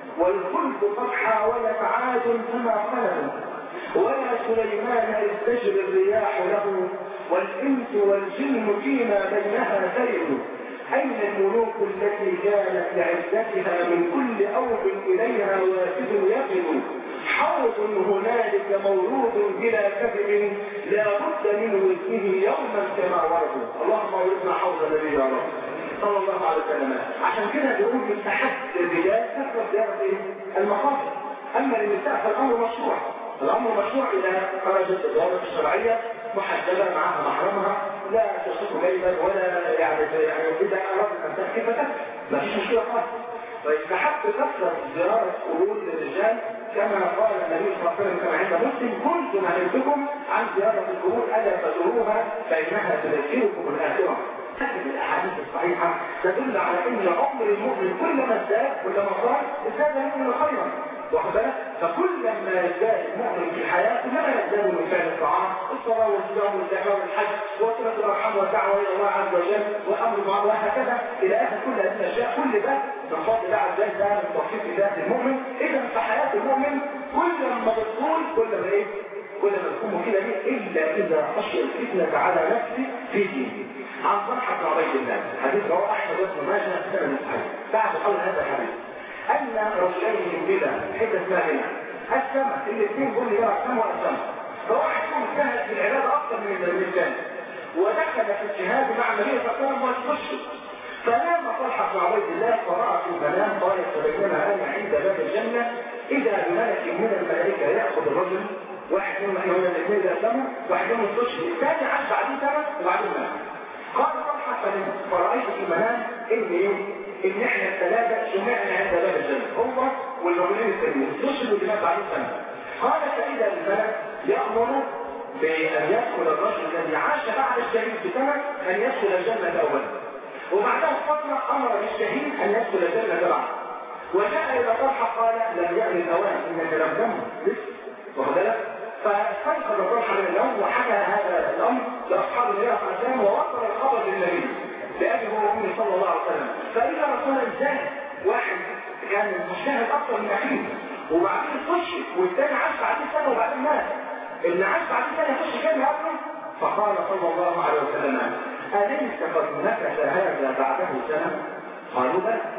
والخلد قد حاولت عاد فما خلدوا ولا سليمان إذ تجري الرياح له والإنس والجن فيما بينها سير أين الملوك التي كانت لعزتها من كل أوب إليها وافد يقن حوض هنالك مولود بلا كذب لا بد من وزنه يوما كما ورد اللهم ورثنا حوض النبي يا رب صلى الله عليه وسلم عشان كده بيقول يستحق الرجال كثرة زيارة المقاصد أما للنساء فالأمر مشروع الأمر مشروع إذا خرجت الضوابط الشرعية محددة معها محرمها لا تصف ليلا ولا يعني يعني إذا أردت أن تحكي فتحكي ما فيش مشكلة خالص فيستحق كثرة زيارة قبور للرجال كما قال النبي صلى الله عليه وسلم كما عند مسلم كنت نهيتكم عن زيارة القبور ألا فزوروها فإنها تذكركم الآخرة هذه الاحاديث الصحيحه تدل على ان عمر المؤمن كلما ازداد كلما صار ازداد المؤمن خيرا واخد بالك فكلما يزداد المؤمن في الحياه كلما يزداد من فعل الطاعات الصلاه والصيام والزكاه والحج وصله الارحام والدعوه الى الله عز وجل والامر بالمعروف وهكذا الى اخر كل هذه الاشياء كل ده من فضل الله عز وجل ده من توفيق ذات المؤمن اذا فحياه المؤمن كل ما بتطول كل ما ايه كل ما تكون كده دي الا اذا خشي الفتنه على نفسه في دينه عن طلحة بن عبيد الله حديث رواه أحمد بن ماجه سنة صحيح بعد قول هذا الحديث أن رجلين من بلا حتة اسمها هنا السماء الاثنين قول لي بقى السماء والسماء فواحد فيهم اجتهد في العبادة أكثر من الثاني ودخل في الجهاد مع النبي صلى الله عليه وسلم واستشهد فنام طلحة بن عبيد الله فرأى في المنام قالت فبينما أنا عند باب الجنة إذا بملك من الملائكة يأخذ الرجل واحد منهم احنا هنا الاثنين اللي اسلموا واحد منهم استشهد الثاني عاش بعدين سنة وبعدين مات قال طلحة فرأيت في المنام ان ايه ان احنا الثلاثة جمعنا عند باب الجنة هو والرجلين التانيين استشهدوا بما بعد سنة قال فإذا الملك يأمر بأن يدخل الرجل الذي عاش بعد الشهيد بسنة أن يدخل الجنة أولا وبعدها فترة أمر بالشهيد أن يدخل الجنة بعد وجاء إلى طلحة قال لم يأن الأوان إنك لم تمت لسه واخد بالك فاستيقظ طلحة من النوم وحكى هذا الأمر لأصحاب النبي صلى الله عليه وسلم ووصل الخبر للنبي لأبي هو أمي صلى الله عليه وسلم فإذا رسول إنسان واحد كان مجتهد أكثر من أخيه وبعدين خش والثاني عاش بعدين سنة وبعدين مات اللي عاش بعدين سنة يخش كان يقبله فقال صلى الله عليه وسلم أليس قد نكث هذا بعده سنة؟ قالوا بلى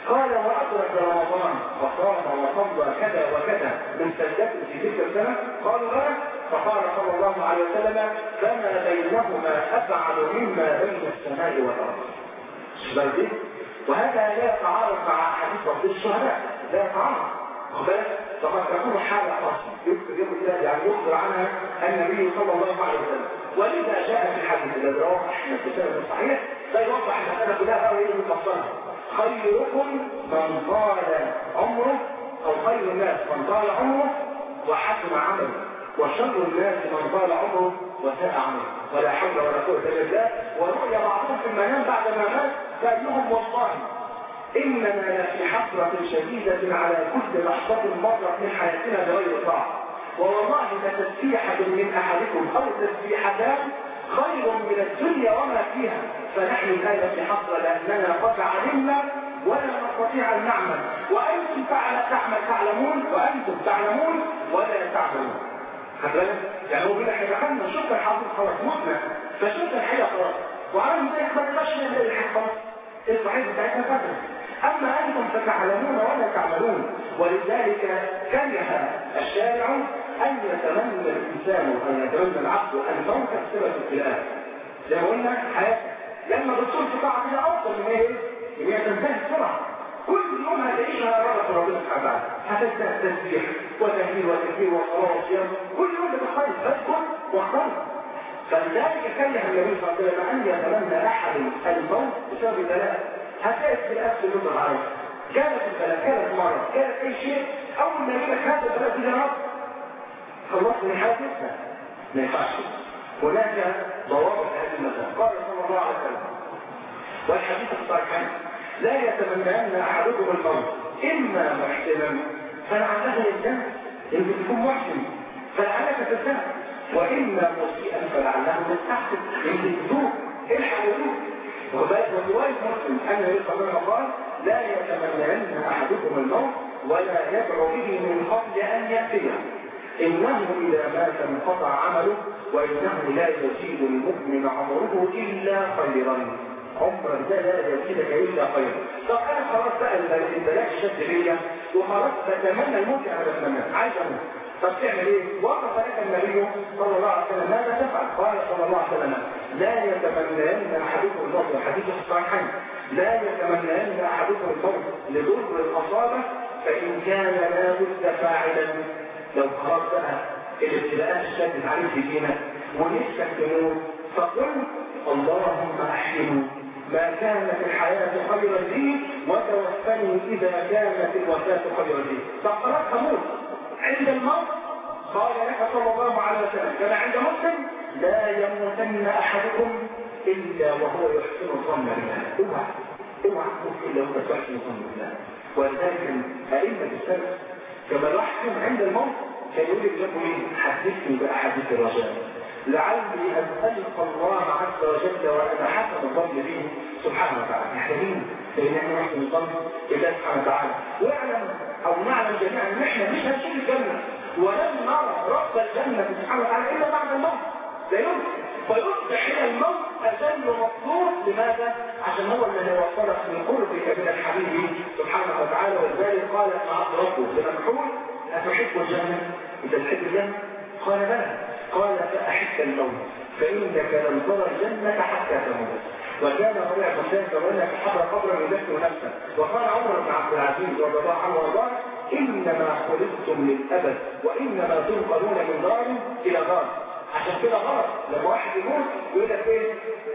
قال وأدرك رمضان وصام وصلى كذا وكذا من سجدته في تلك السنة قالوا لا فقال صلى الله عليه وسلم فما بينهما أبعد مما بين السماء والأرض شباب وهذا لا يتعارض مع حديث رب الشهداء لا يتعارض وبالك فقد تكون حالة خاصة يذكر يوم الله يعني يخبر عنها النبي صلى الله عليه وسلم ولذا جاء في الحديث الذي رواه احمد بسند صحيح لا يوضح المسألة كلها بقى وهي مفصلة خيركم من طال عمره او خير الناس من طال عمره وحسن عمله وشر الناس من طال عمره وساء عمله ولا حول ولا قوه الا بالله ورؤيا بعضهم في المنام بعد ما مات كانهم والله اننا لفي حسره شديده على كل لحظه مرت من حياتنا بغير طاعه ووالله لتسبيحه من احدكم او تسبيحتان خير من الدنيا وما فيها فنحن الآن في حسرة لأننا قد علمنا ولا نستطيع أن نعمل وأنتم تعمل تعلمون وأنتم تعلمون ولا تعملون خبرنا يعني هو بيقول احنا دخلنا شفنا الحاضر خلاص متنا فشفنا الحقيقة خلاص وعلى ذلك ما نقدرش نلاقي الحق خلاص الصحيح بتاعتنا فترة أما أنتم فتعلمون ولا تعملون ولذلك كره الشارع أن يتمنى الإنسان أن يتمنى العبد أن موت بسبب الابتلاء زي ما قلنا حياتك لما بتصير في طاعة كده أفضل من إيه؟ إن هي تنتهي بسرعة كل يوم هتعيشها رغبة ربنا سبحانه وتعالى هتنتهي تسبيح وتهليل وتكبير وصلاة وصيام كل يوم بتختلف فاذكر واختلف فلذلك كره النبي صلى الله عليه وسلم أن يتمنى أحد الموت بسبب البلاء هتلاقي في الأسف اللي انت عارف كانت البلاء كانت مرض كانت أي شيء أول ما يجي لك هذا البلاء دي رب خلصت من حياتنا ما ينفعش هناك ضوابط هذه المسألة قال صلى الله عليه وسلم والحديث الصحيح لا يتمنى احدكم الموت اما محسنا فلعله يلزم يمكن تكون محسن فلعلك تلزم واما مسيئا فلعله يستحسن يمكن تتوب الحق وتوب وفي روايه مسلم ان النبي صلى الله عليه وسلم قال لا يتمنين احدكم الموت ولا يدعو به من قبل ان ياتيه انه اذا مات انقطع عمله وانه لا يزيد المؤمن عمره الا خيرا عمرك ده لا يزيدك الا خيرا طب انا خلاص بقى البلاء الشد ليا وخلاص بتمنى الموت انا بتمنى عايز اموت طب تعمل ايه؟ وقف لك النبي صلى الله عليه وسلم ماذا تفعل؟ قال صلى الله عليه وسلم لا يتمنين احدكم الموت حديث الصحيحين لا يتمنين احدكم الموت لضر الاصابه فان كان لا بد فاعلا لو خلاص بقى الابتلاءات اشتدت عليك في دينك ونفسك تموت فقل اللهم احيني ما كانت الحياة خيرا لي وتوفني إذا كانت الوفاة خيرا لي فقرأت هموت عند الموت قال لك صلى الله عليه وسلم كما عند مسلم لا يموتن أحدكم إلا وهو يحسن الظن بالله اوعى اوعى تموت إلا وهو تحسن الظن بالله ولذلك أئمة السلف كما لاحظتم عند الموت كان يقول لك ايه حدثني بأحاديث الرجاء لعلي أن ألقى الله عز وجل وأنا حسن الظن به سبحانه وتعالى محتاجين لأن احنا نحسن الظن بالله سبحانه وتعالى واعلم أو نعلم جميعا أن احنا مش هنشوف الجنة ولن نرى رب الجنة سبحانه وتعالى إلا بعد الموت لا يمكن فيصبح إلى الموت أجل مطلوب لماذا؟ عشان هو اللي هيوصلك من قربك من الحبيب سبحانه وتعالى ولذلك قال ابن عبد ربه لمكحول أتحب الجنة؟ إذا تحب الجنة؟ قال بلى قال فأحب الموت فإنك لن ترى الجنة حتى تموت وكان ربيع بن زيد رضي في حضر قبر يذكر نفسه وقال عمر بن عبد العزيز رضي الله عنه وارضاه انما خلقتم للابد وانما تنقلون من دار الى دار عشان كده غلط لما واحد يموت يقول لك ايه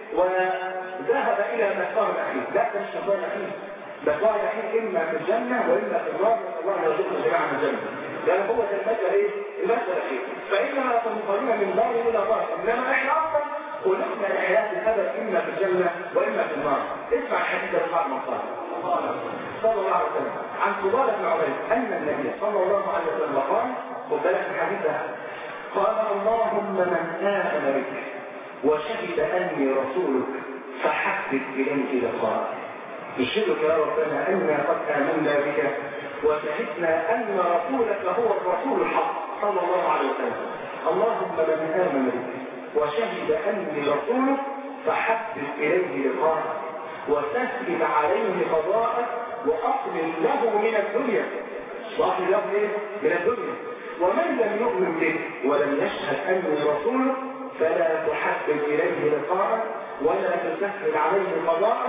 وذهب الى مسار الاخير لا ده مش مسار الاخير مسار الاخير اما في الجنه واما في النار الله يرزقنا جميعا من الجنه لان هو ده المسار ايه المسار الاخير فانما تنقلون من دار الى دار انما احنا اصلا خلقنا لحياة الأبد إما في الجنة وإما في النار اسمع حديث الرفاع المصار صلى الله عليه وسلم عن فضالة بن عبيد أن النبي صلى الله عليه وسلم قال خد بالك من حديثها قال اللهم من آمن بك وشهد أني رسولك فحبب إليك لقاء نشهدك يا ربنا أنا قد آمنا بك وشهدنا أن رسولك هو الرسول الحق صلى الله عليه وسلم اللهم من آمن بك وشهد أني رسوله فحبب إليه لقاءه وسهل عليه قضاءه واقبل له من الدنيا واقبل له ايه؟ من الدنيا ومن لم يؤمن به ولم يشهد اني رسوله فلا تحبب اليه لقاءه ولا تسهل عليه قضاءه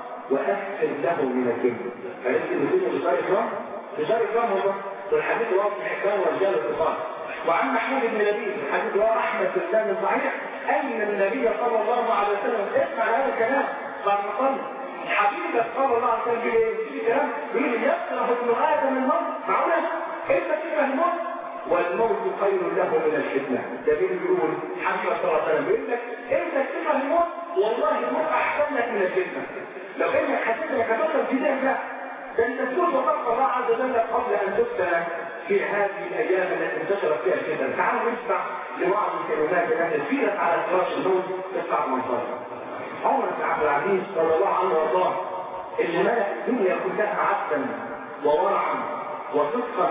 واكثر له من الدنيا فانت الدنيا بشار اكرام بشار اكرام والله والحديث رواه ابن حبان ورجال الثقات وعن محمود بن لبيب الحديث رواه احمد في الثاني الصحيح ان النبي صلى الله عليه وسلم اسمع هذا الكلام بعد ما قال حبيبك صلى الله عليه وسلم بيقول ايه؟ كلام بيقول يكره ابن ادم الموت معقوله؟ انت تكره الموت والموت خير له من الفتنه ده بيقول حبيبك صلى الله عليه وسلم بيقول لك انت تكره الموت والله الموت احسن لك من الفتنه لو انك حسيت انك هتوصل في ده ده انت تقول وفق الله عز وجل قبل ان تفتن في هذه الايام التي انتشرت فيها الفتن تعالوا نسمع لبعض الكلمات التي سيرت على فراش الموت تسمع منظر عمر بن عبد العزيز صلى الله عنه وارضاه اللي ملك الدنيا كلها عبدا وورعا وصدقا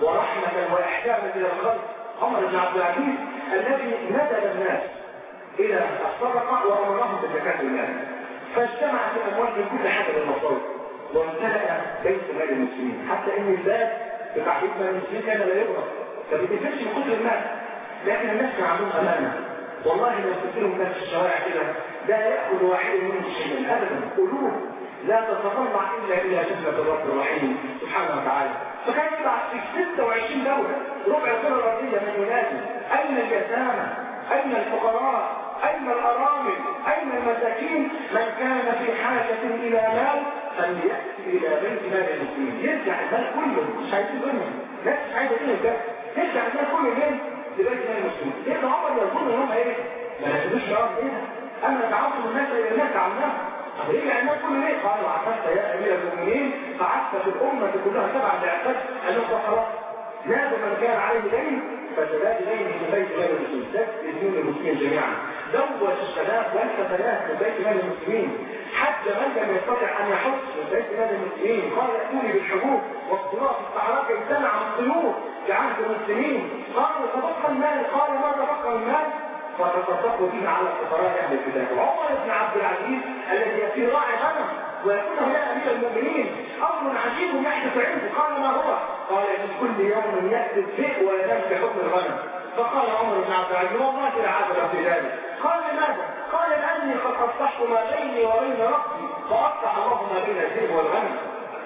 ورحمه واحسانا الى الخلق عمر بن عبد العزيز الذي ندب الناس الى الصدقه وامرهم بزكاه المال فاجتمعت الاموال من كل حاجه للمصائب وامتلأ بيت مال المسلمين حتى ان الباب بتاع بيت مال المسلمين كان لا يغرق ما بيتفرش من كتر المال لكن الناس كان عندهم امانه والله لو تسيروا الناس في الشوارع كده لا ياخذ واحد منهم شيئا ابدا قلوب لا تتطلع الا الى خدمه الرب الرحيم سبحانه وتعالى فكان يطلع في 26 دوله ربع الكره الارضيه من ينادي اين اليتامى اين الفقراء أين الأرامل أين المساكين من كان في حاجة إلى مال فليأتي إلى بيت مال المسلمين يرجع المال كله مش عايزين دنيا ناس مش عايزة دنيا ده يرجع المال كله ليه؟ لبيت مال المسلمين يبقى عمر يظن إن هم إيه؟ ما ياخدوش رأي إيه؟ أما تعصب الناس إلى الناس عمناها طب يرجع المال كله ليه؟ قالوا عففت يا أمير المؤمنين فعفت في الأمة كلها سبع ضعفات أنه خلاص نادى من كان عليه دين فسداد دينه في بيت مال المسلمين سد ديون المسلمين جميعا زوج الشباب والفتيات من بيت مال المسلمين حتى من لم يستطع ان يحج من بيت مال المسلمين قال ائتوني بالحبوب والصراط الصحراء امتنع الطيور في عهد المسلمين قالوا تبقى المال قال ما تبقى المال فتصدقوا به على فقراء اهل الكتاب عمر بن عبد العزيز الذي يأتي راعي غنم ويكون يا امير المؤمنين امر عجيب يحدث عنده قال ما هو؟ قال في كل يوم ياتي الذئب وينام في حكم الغنم فقال عمر بن عبد العزيز والله لا عجب في ذلك قال لماذا؟ قال لاني قد اصلحت ما بيني وبين ربي فاصلح الله ما بين الذئب والغنم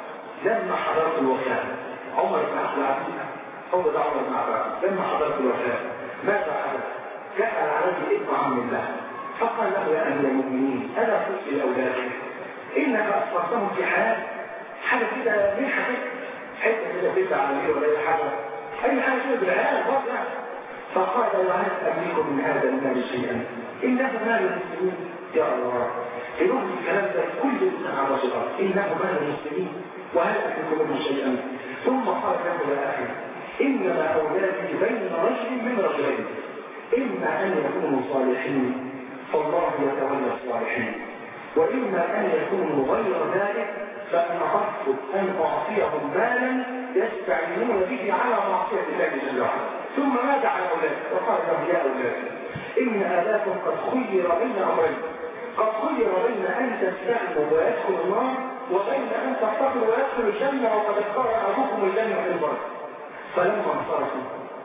لما حضرت الوفاه عمر بن عبد العزيز هو ده عمر بن عبد العزيز لما حضرت الوفاه ماذا حدث؟ دخل عليه ابن عم الله فقال له يا امير المؤمنين الا قلت لاولادك انك اصبرتهم في حياه حاجه كده من حاجه حته كده بيت على ايه ولا اي حاجه اي حاجه كده بالعيال خلاص يعني فقال وهل املك من هذا المال شيئا انه مال المسلمين يا الله يروح الكلام ده كل انسان على صغار انه مال المسلمين وهل املك منه شيئا ثم قال له يا اخي انما اولادي بين رجل من رجلين اما ان يكونوا صالحين فالله يتولى الصالحين وإما أن يكونوا غير ذلك فأنا أرفض أن أعطيهم مالا يستعينون به على معصية الله جل وعلا ثم ماذا على أولاد وقال لهم يا أولاد إن أباكم قد خير بين أمرين قد خير بين أن تستعموا ويدخل النار وبين أن تفتقروا ويدخل الجنة وقد اختار أبوكم الجنة في البر فلما انصرفوا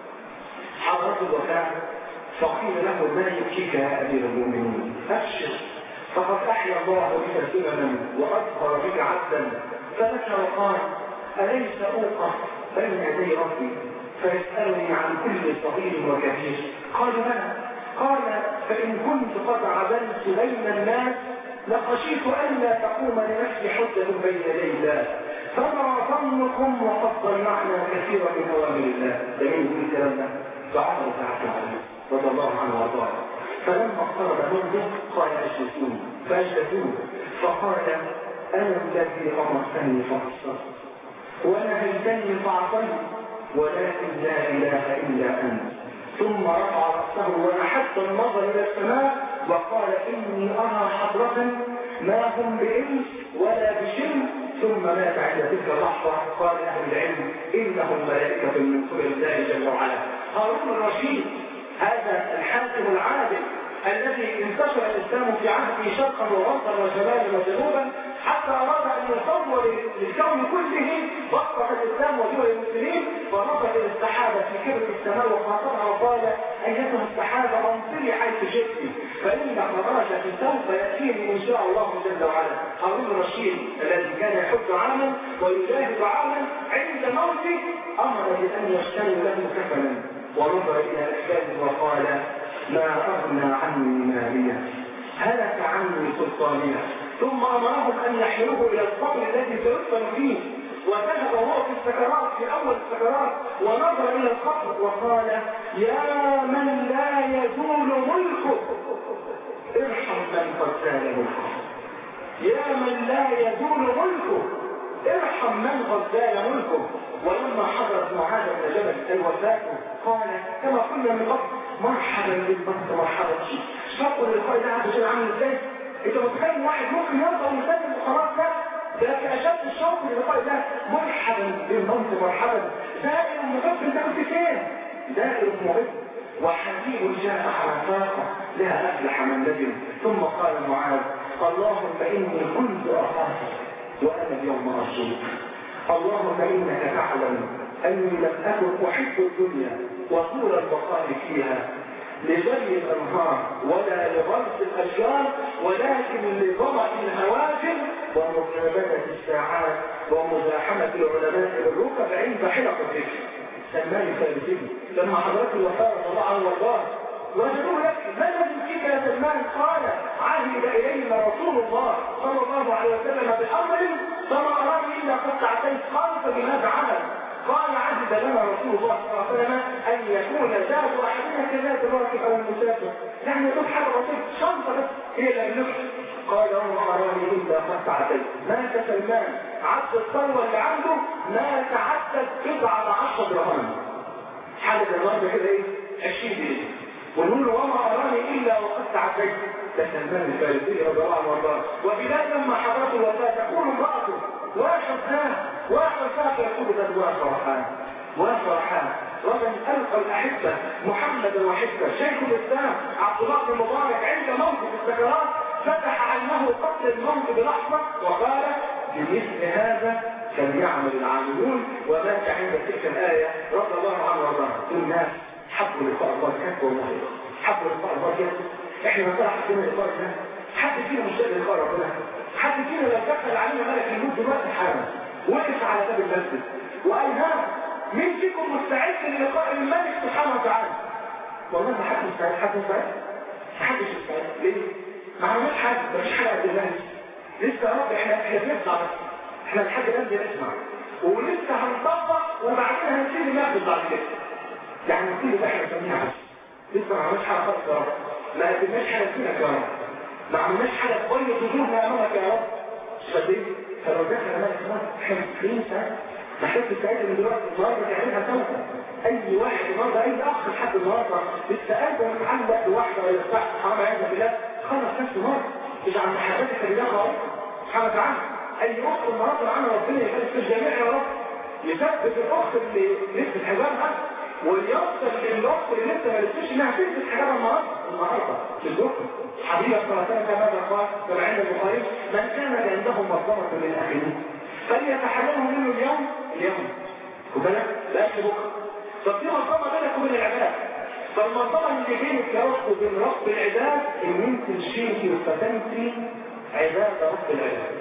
حضرت الوفاة فقيل له ما يبكيك يا أمير المؤمنين أبشر فقد أحيا الله بك سننا وأظهر بك عبدا فبكى وقال أليس أوقف بين يدي ربي فيسألني عن كل صغير وكبير قال بلى قال فإن كنت قد عدلت بين الناس لخشيت ألا تقوم لنفسي حجة بين يدي الله فما ظنكم وقد ضيعنا كثيرا من أوامر الله ده مين يقول الكلام ده؟ فعمر بن عبد العزيز رضي الله عنه وارضاه فلما اقترب منه قال اجلسوني فاجلسوه فقال انا الذي امرتني فقصرت ونهيتني فاعطيت ولكن لا اله الا انت ثم رفع راسه ونحت النظر الى السماء وقال اني ارى حضره ما هم بانس ولا بشم ثم مات عند تلك اللحظه قال اهل العلم انهم ملائكه من قبل الله جل وعلا هارون الرشيد هذا الحاكم العادل الذي انتشر الاسلام في عهده شرقا وغربا وشمالا وجنوبا حتى اراد ان يصور للكون كله بطه الاسلام ودول المسلمين ونظر الى السحابه في كبر السماء وخاطبها وقال ايتها السحابه امطري حيث شئت فان خراجك سوف ياتيني ان شاء الله جل وعلا هارون الرشيد الذي كان يحج عاما ويجاهد عاما عند موته امر بان يشتري له كفنا ونظر الى اكفانه وقال ما اغنى عني ماليه هلك عني سلطانيه ثم امرهم ان يحملوه الى القبر الذي سيدفن فيه وذهب وهو في السكرات في اول السكرات ونظر الى القبر وقال يا من لا يزول ملكه ارحم من قد زال ملكه يا من لا يزول ملكه ارحم من قد زال ملكه ولما حضرت معاذ بن جبل الوفاه قال كما قلنا من قبل مرحبا بالموت مرحبا شكر للقائد عز وجل عامل ازاي انت متخيل واحد ممكن يرضى ويسلم وخلاص لا ده في اشد الشوق للقائد ده مرحبا بالموت مرحبا دائر محب انت كنت فين دائر محب وحبيب جاء على طاقه لها افلح من لجم ثم قال معاذ اللهم اني كنت اخاف وانا اليوم ارجوك اللهم انك تعلم اني لم اكن احب الدنيا وطول البقاء فيها لجري الانهار ولا لغرس الاشجار ولكن لظمأ الهواجر ومجابدة الساعات ومزاحمة العلماء بالركب عند حلق الذكر سلمان الفارسي لما حضرت الوفاة رضي الله عنه وارضاه وجدوه يبكي ما الذي فيك يا سلمان قال عهد الينا رسول الله صلى الله عليه وسلم بامر فما اراني الا قد تعتيت قال فبماذا عمل قال عهد لنا رسول الله صلى الله عليه وسلم ان يكون ذات احدنا كذات الراكب او المسافر يعني يكون حاجه بسيطه شنطه بس هي اللي بنفسه قال وما اراني الا قد تعتيت مات سلمان عبد الثروه اللي عنده ما تعدت بضعه عشر درهم حاجه النهارده كده ايه 20 جنيه ونقول له وما اراني الا وقد تعديت ده سلمان الفارسي رضي الله عنه وارضاه وبلال لما حضرته الوفاه تقول امراته واشرفان واشرفان فيقول قد وافرحان وافرحان رجل القى الاحبه محمدا وحبه شيخ الاسلام عبد الله بن مبارك عند موته في السكرات فتح عنه قتل الموت بلحظه وقال بمثل هذا فليعمل العاملون ومات عند تلك الايه رضي الله عنه وارضاه الناس حبوا لقاء الله كيف والله حبوا لقاء الله كيف احنا ما حبينا لقاء الله حد فينا مش لاقي لقاء ربنا حد فينا لو دخل علينا ملك الموت دلوقتي حالا وقف على باب المسجد وقال ها مين فيكم مستعد للقاء الملك سبحانه وتعالى والله ما حد مستعد حد مستعد ما حدش مستعد ليه؟ ما عملناش حاجه مفيش حاجه قد الله لسه يا رب احنا احنا بنسمع بس احنا لحد الان بنسمع ولسه هنطبق وبعدين هنبتدي ناخد بعد كده يعني كل ده احنا بنسميها لسه ما عملناش حاجه خالص يا رب ما قدمناش حاجه فينا يا رب ما عملناش حاجه تبين وجودنا امامك يا رب مش فاهمين فلو دخل مالك خلاص احنا مسكين ساعه محتاج تساعدني من دلوقتي النهارده تعملها سوا اي واحد النهارده اي اخ لحد النهارده لسه قادر متعلق بواحده ولا بتاع حرام عياذا بالله خلص نفسه النهارده اجعل محبتك لله خالص سبحانه وتعالى اي اخت النهارده معانا ربنا يبارك في الجميع يا رب يثبت الاخت اللي لسه حجابها ويوصل للوقت اللي لسه ما لسش انها تلبس حجابها النهارده النهارده في الدكتور حبيبي صلى الله عليه وسلم ماذا قال كما عند البخاري من كان عنده مظلمه من اخيه فليتحلله منه اليوم اليوم وبالك لا بكره طب دي مظلمه بينك وبين العباد فالمظلمه اللي بينك يا رب وبين رب العباد ان انت مشيتي وفتنتي عباد رب العباد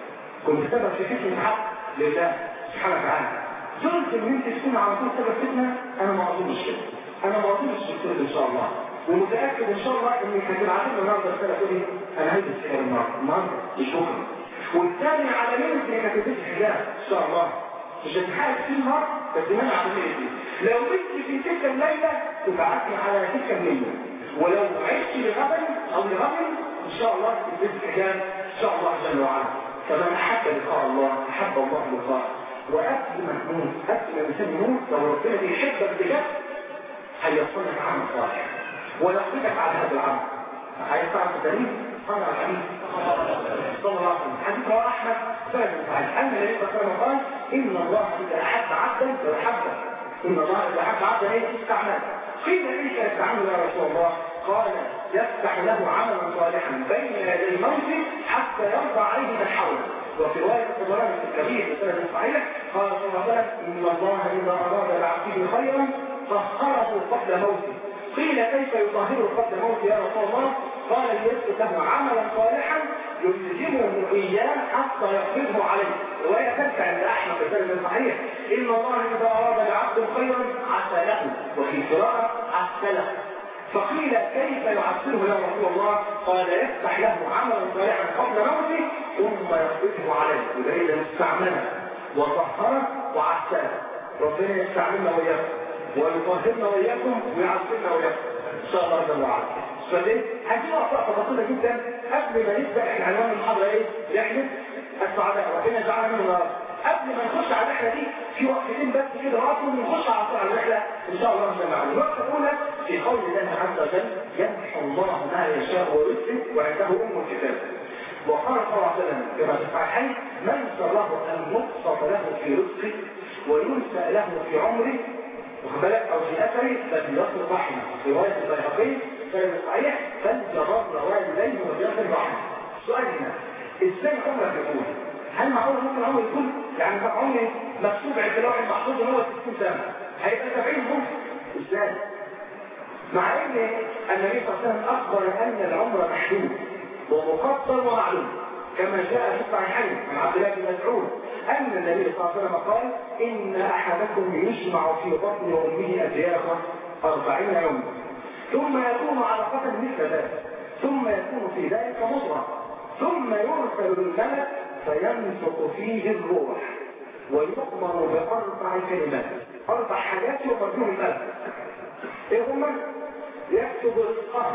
كنت سبب في فتنه حق لله سبحانه وتعالى جرت ان انت تكون على طول سبب فتنه انا ما اظنش كده انا ما اظنش كده ان شاء الله ومتاكد ان شاء الله انك هتبعت لنا النهارده رساله تقول لي انا هلبس حجاب النهارده النهارده مش بكره والثاني على منك انك هتلبس حجاب ان شاء الله مش هتحارب فيه النهار بس ما انا عامل ايه لو مت في تلك الليله تبعتني على تلك الليله ولو عشت لغبن او لغبن ان شاء الله تلبس حجاب ان شاء الله جل وعلا فمن احب لقاء الله احب الله لقاءه وقبل ما تموت قبل ما الانسان يموت لو ربنا بيحبك بجد هيصلك عمل صالح ويقصدك على هذا العمل عايز تعرف الدليل صلى على الحبيب صلى الله عليه وسلم حديث رواه احمد سنه تعالى ان النبي صلى الله عليه وسلم قال ان الله اذا احب عبدا فيحبه ان الله اذا احب عبدا ايه استعمل قيل كيف يستعمل يا رسول الله قال يفتح له عملا صالحا بين يدي موته حتى يرضى عليه من حوله وفي روايه الطبراني في الكبير بسند صحيح قال صلى الله عليه وسلم ان الله اذا اراد لعبده خيرا طهره قبل موته قيل كيف يطهره قبل موته يا رسول الله قال ليسكت له عملا صالحا يلزمه اياه حتى يقبضه عليه روايه ثالثه عند احمد في سند صحيح ان الله اذا اراد لعبد خيرا عسله وفي قراءه عسله فقيل كيف يعسره يا رسول الله قال يفتح له عملا صالحا قبل موته ثم يقبضه عليه يبقى اذا استعمله وطهره وعسله ربنا يستعملنا واياكم ويطهرنا واياكم ويعسلنا واياكم ان شاء الله جل وعلا فدي هدي نقطه بسيطه جدا قبل ما نبدا احنا عنوان المحاضره ايه؟ رحله السعداء ربنا يجعلنا من النار قبل ما نخش على الرحله دي في وقتين بس كده راسه ونخش على طول على الرحله ان شاء الله جل وعلا الوقت الاولى في قول الله عز وجل يمحو الله ما يشاء ويثبت وعنده ام الكتاب وقال صلى الله عليه وسلم كما في الصحيحين من سره ان يبسط له في رزقه وينسى له في عمره واخد بالك او في اثره فليصل رحمه في روايه البيهقي كان صحيح فليجرب والديه وليصل رحمه السؤال هنا ازاي عمرك يكون؟ هل معقول ممكن عمر يكون يعني عمري مكتوب عند الواحد محفوظ ان هو 60 سنه هيبقى 70 عمر ازاي؟ مع ان النبي صلى الله عليه وسلم اخبر ان العمر محدود ومقدر ومعلوم كما جاء في الصحيحين عن عبد الله بن مسعود ان النبي صلى الله عليه وسلم قال ان احدكم يجمع في بطن امه اجياخا أربعين يوما ثم يكون علقة مثل ذلك ثم يكون في ذلك مضغة ثم يرسل الملك فينفق فيه الروح ويؤمر بأربع كلمات أربع حاجات يؤمر بهم الملك إيه هما؟ يكتب رزقه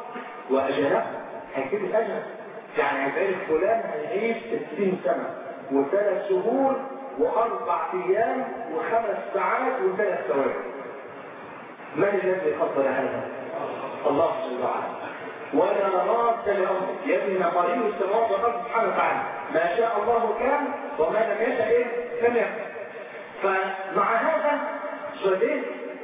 وأجله هيكتب الأجل يعني هيتعرف فلان هيعيش 60 سنة وثلاث شهور وأربع أيام وخمس ساعات وثلاث ثواني من الذي قدر هذا؟ الله جل وعلا ولا راد لأمره يبني مقاليد السماوات والأرض سبحانه وتعالى ما شاء الله كان وما لم يشاء إيه؟ لم يكن فمع هذا شديد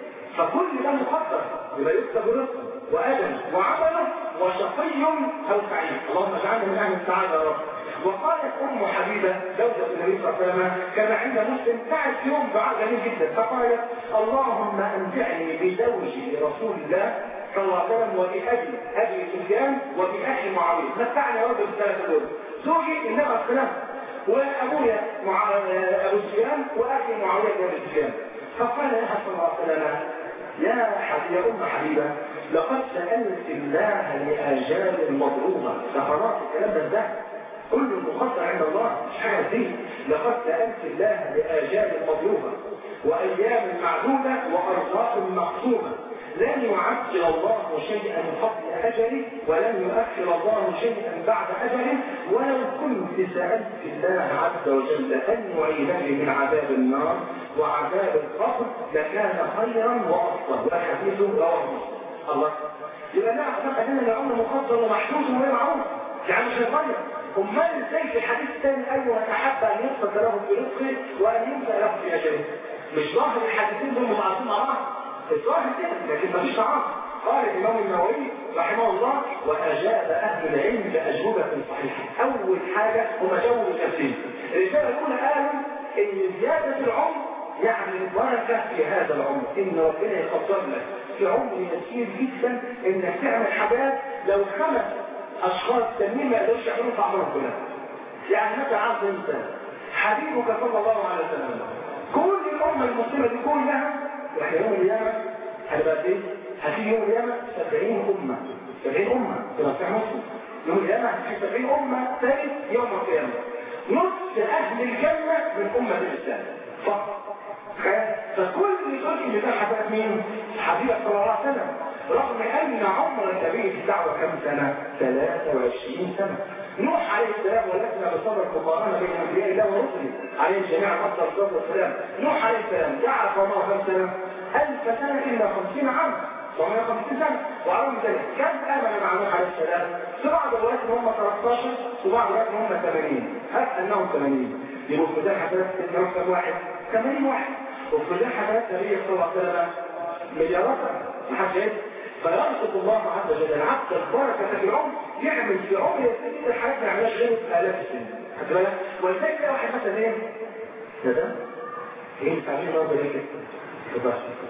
فكل ده مقدر يبقى يكتب رزقه وأجل وعمله وشقي أو سعيد اللهم اجعلنا من أهل السعادة يا رب وقالت أم حبيبة زوجة النبي صلى الله عليه وسلم كان عند مسلم تعب في يوم دعاء جميل جدا فقالت اللهم أنفعني بزوجي رسول الله صلى الله عليه وسلم وبأبي أبي سفيان وبأخي معاوية متعني يا رب بالثلاثة دول زوجي إنما السلام وأبويا مع أبو سفيان وأخي معاوية بن سفيان فقال لها صلى الله عليه وسلم يا حبيبة يا أم حبيبة لقد سألت الله لآجال مضروبة ده خلاص الكلام ده ده كل مقدر عند الله مش حاجة دي لقد سألت الله لآجال مضروبة وأيام معدودة وأرزاق مقسومة لن يعجل الله شيئا قبل أجله ولن يؤخر الله شيئا بعد أجله ولو كنت سألت الله عز وجل أن يعيدني من عذاب النار وعذاب القبر لكان خيرا وأفضل والحديث رواه مسلم الله يبقى نعم أن العمر مقدر ومحدود وغير معروف يعني مش هيتغير امال ازاي في الحديث الثاني ايوه احب ان يبسط له في رزقه وان ينسى له في اجله مش ظاهر الحديثين دول متعاطفين مع بعض الظاهر كده لكن مفيش تعاطف قال الامام النووي رحمه الله واجاب اهل العلم باجوبه صحيحه اول حاجه هم جاوبوا التفسير الرساله الاولى قالوا ان زياده العمر يعني بركه في هذا العمر ان ربنا يقدر لك في عمر يسير جدا انك تعمل حاجات لو خمس اشخاص تانيين ما يقدرش يعملوا في اعمارهم كلها يعني مثلا عبد انت حبيبك صلى الله عليه وسلم كل الامه المسلمه دي كلها واحنا يوم القيامه هتبقى ايه؟ هتيجي يوم القيامه 70 امه 70 امه كما في مسلم يوم القيامه هتيجي 70 امه ثالث يوم القيامه نصف اهل الجنه من امه الاسلام فقط فكل جزء من حبيبك مين؟ حبيبك صلى الله عليه وسلم رغم ان عمر النبي في الدعوه كم سنه؟ 23 سنه نوح عليه السلام ولكن بصبر مقارنه بين انبياء الله ورسله عليه الجميع افضل الصلاه والسلام نوح عليه السلام دعا قومه كم سنه؟ 1000 سنه الا 50 عام 750 سنه وعلى ذلك كم امن مع نوح عليه السلام؟ في بعض الروايات ان هم 13 وبعض الروايات ان هم 80 هات انهم 80 يبقوا في ذلك حسنات سيدنا كم واحد؟ 80 واحد وفي ذلك حسنات النبي صلى الله عليه وسلم مليارات ما حدش فيرزق الله عز وجل العبد البركة في العمر يعمل في عمر يسير الحياة ما يعملهاش غيره في آلاف السنين خد بالك ولذلك تلاقي واحد مثلا ايه ده ده ايه تعمل برضه ليه كده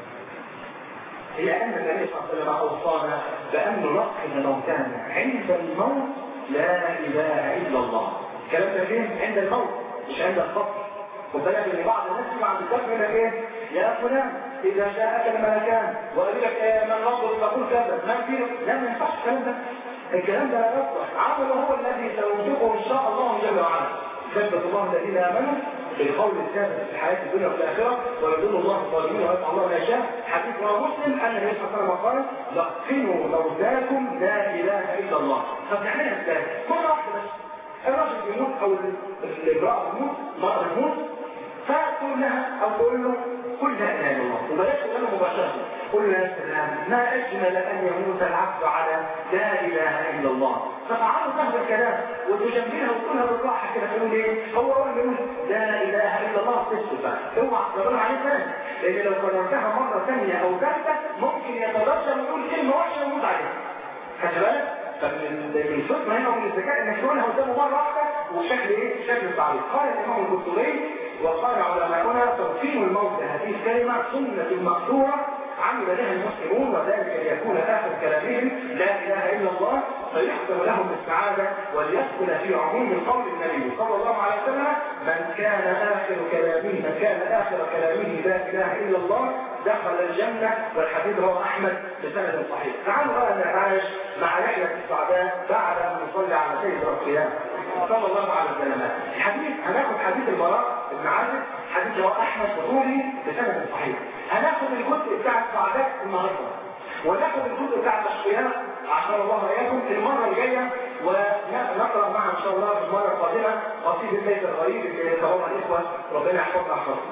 هي أن النبي صلى الله عليه وسلم أوصانا بأن نلقن موتانا عند الموت لا إله إلا الله الكلام ده فين؟ عند الموت مش عند القبر وبالك ان بعض الناس يبقى عند الدفن يقول لك ايه؟ يا فلان اذا جاءك الملكان وقال لك إيه من ربك تقول كذا ما في لا ما ينفعش الكلام ده الكلام ده لا يصلح عمله هو الذي سيوجبه ان شاء الله جل وعلا ثبت الله الذين امنوا بالقول الثابت في الحياه الدنيا والاخره ويدل الله الظالمين ويسعى الله ما يشاء حديث رواه مسلم ان النبي صلى الله عليه وسلم قال لقنوا موتاكم لا اله الا الله طب نعملها ازاي؟ مره واحده بس الراجل بيموت او الامراه بتموت المراه بتموت فتقول لها او تقول له قل لا اله الا الله وبلاش تقول له مباشره قل له يا سلام ما اجمل ان يموت العبد على لا اله الا الله فتعالوا فهم الكلام وتجملها وتقولها بالراحه كده تقول ايه هو اول ما يقول لا اله الا الله تسكت بقى اوعى تقول عليه ثاني لان لو كررتها مره ثانيه او ثالثه ممكن يتضجر ويقول كلمه وحشه ويموت عليها خد بالك فمن الفطنة هنا ومن الذكاء انك تقولها قدامه مرة واحدة وشكل ايه؟ شكل التعريف قال الامام القرطبي وقال علماؤنا توفير الموت هذه الكلمة سنة مقصورة عمل بها المسلمون وذلك ليكون اخر كلامهم لا اله الا الله فيختم لهم بالسعادة وليدخل في عموم قول النبي صلى الله عليه وسلم من كان اخر كلامه من كان اخر كلامه لا اله الا الله دخل الجنة والحديث رواه احمد بسند صحيح تعالوا بقى نتعايش مع رحلة السعداء بعد ان نصلي على سيد رسول صلى الله عليه وسلم الحديث هناخد حديث البراء بن عازب حديث رواه احمد بطولي بسند صحيح هناخد الجزء بتاع السعداء النهارده وناخد الجزء بتاع الاشقياء عشان الله اياكم المره الجايه ونقرا معا ان شاء الله في المره القادمه قصيده ليس الغريب اللي يتبوى الاخوه ربنا يحفظنا احفظنا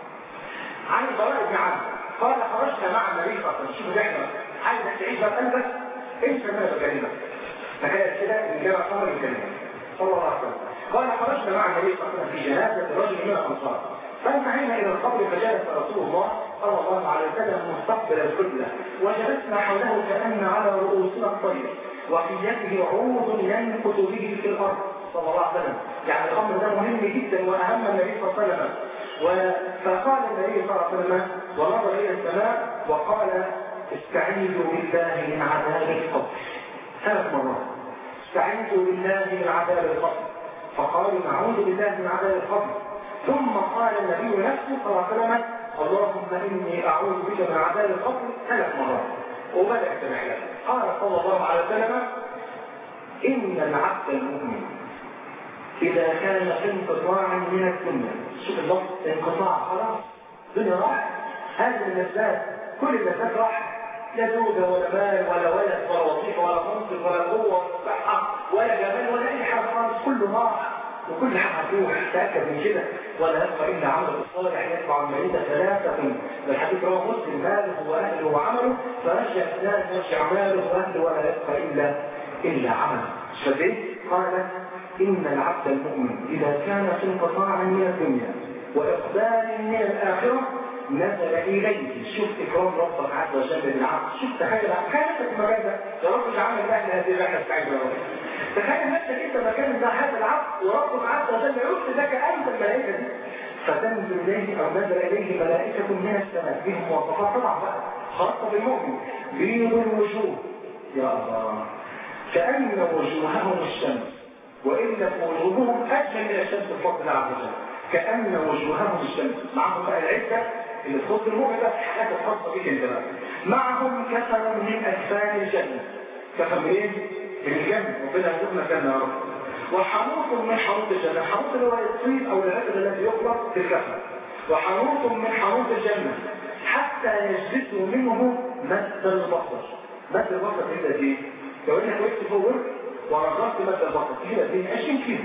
عن البراء بن عازب قال خرجنا مع النبي صلى الله عليه وسلم شوفوا احنا عايزك تعيش بقى قلبك انسى ما بكلمك فكانت كده الجامع صار الكلمه صلى الله عليه وسلم قال خرجنا مع النبي صلى الله عليه وسلم في جنازه رجل من الانصار فانتهينا الى القبر فجلس رسول الله صلى الله عليه وسلم مستقبل القبله وجلسنا حوله كان على رؤوسنا الطير وفي يده عود ينكت به في الارض صلى الله عليه وسلم يعني الامر ده مهم جدا واهم النبي صلى الله عليه وسلم فقال النبي صلى الله عليه وسلم ونظر الى السماء وقال استعيذوا بالله من عذاب القبر ثلاث مرات استعيذوا بالله من عذاب القبر فقالوا نعوذ بالله من عذاب القبر ثم قال النبي نفسه صلى الله عليه وسلم اللهم اني اعوذ بك من عذاب القبر ثلاث مرات وبدا التنحيات قال صلى الله عليه وسلم ان العبد المؤمن اذا كان في انقطاع من الدنيا شوف اللفظ انقطاع خلاص الدنيا راحت هذه اللذات كل اللذات راحت لا زوجة ولا مال ولا ولد ولا وظيفة ولا منصب ولا قوة ولا صحة ولا جمال ولا أي حاجة خالص كله راح وكل حاجة هتروح تأكد من كده ولا يبقى إلا عمل الصالح يتبع المريض ثلاثة الحديث رواه مسلم ماله وأهله وعمله فرجع اثنان يرجع ماله وأهله ولا يبقى إلا إلا عمله فبيه قال إن العبد المؤمن إذا كان في انقطاع من الدنيا وإقبال من الآخرة نزل إليه شوف إكرام ربك عز وجل للعبد شوف تخيل تخيل نفسك في المكان ده يا رب اجعلنا بأهل هذه الرحلة السعيدة يا رب تخيل نفسك أنت مكان ده هذا العبد وربك عز وجل يرسل لك أنت الملائكة دي فتنزل إليه أو نزل إليه ملائكة من السماء بهم مواصفات طبعا بقى خاصة بالمؤمن بيض الوجوه يا الله كأن وجوههم الشمس وإلا وجوههم أجمل من الشمس بفضل الله عز وجل كأن وجوههم الشمس معهم بقى العدة اللي تخص المؤمن ده حاجات خاصة بيك انت بقى معهم كفن من أكفان الجنة كفن منين؟ من الجنة ربنا يرزقنا الجنة يا رب وحنوط من حنوط الجنة حنوط اللي هو الطيب أو العدد الذي يخلق في الكفن وحنوط من حنوط الجنة حتى يجلسوا منه مد البصر مد البصر كده ايه؟ لو انك وقفت فوق ورجعت مد البصر كده ايه 20 كيلو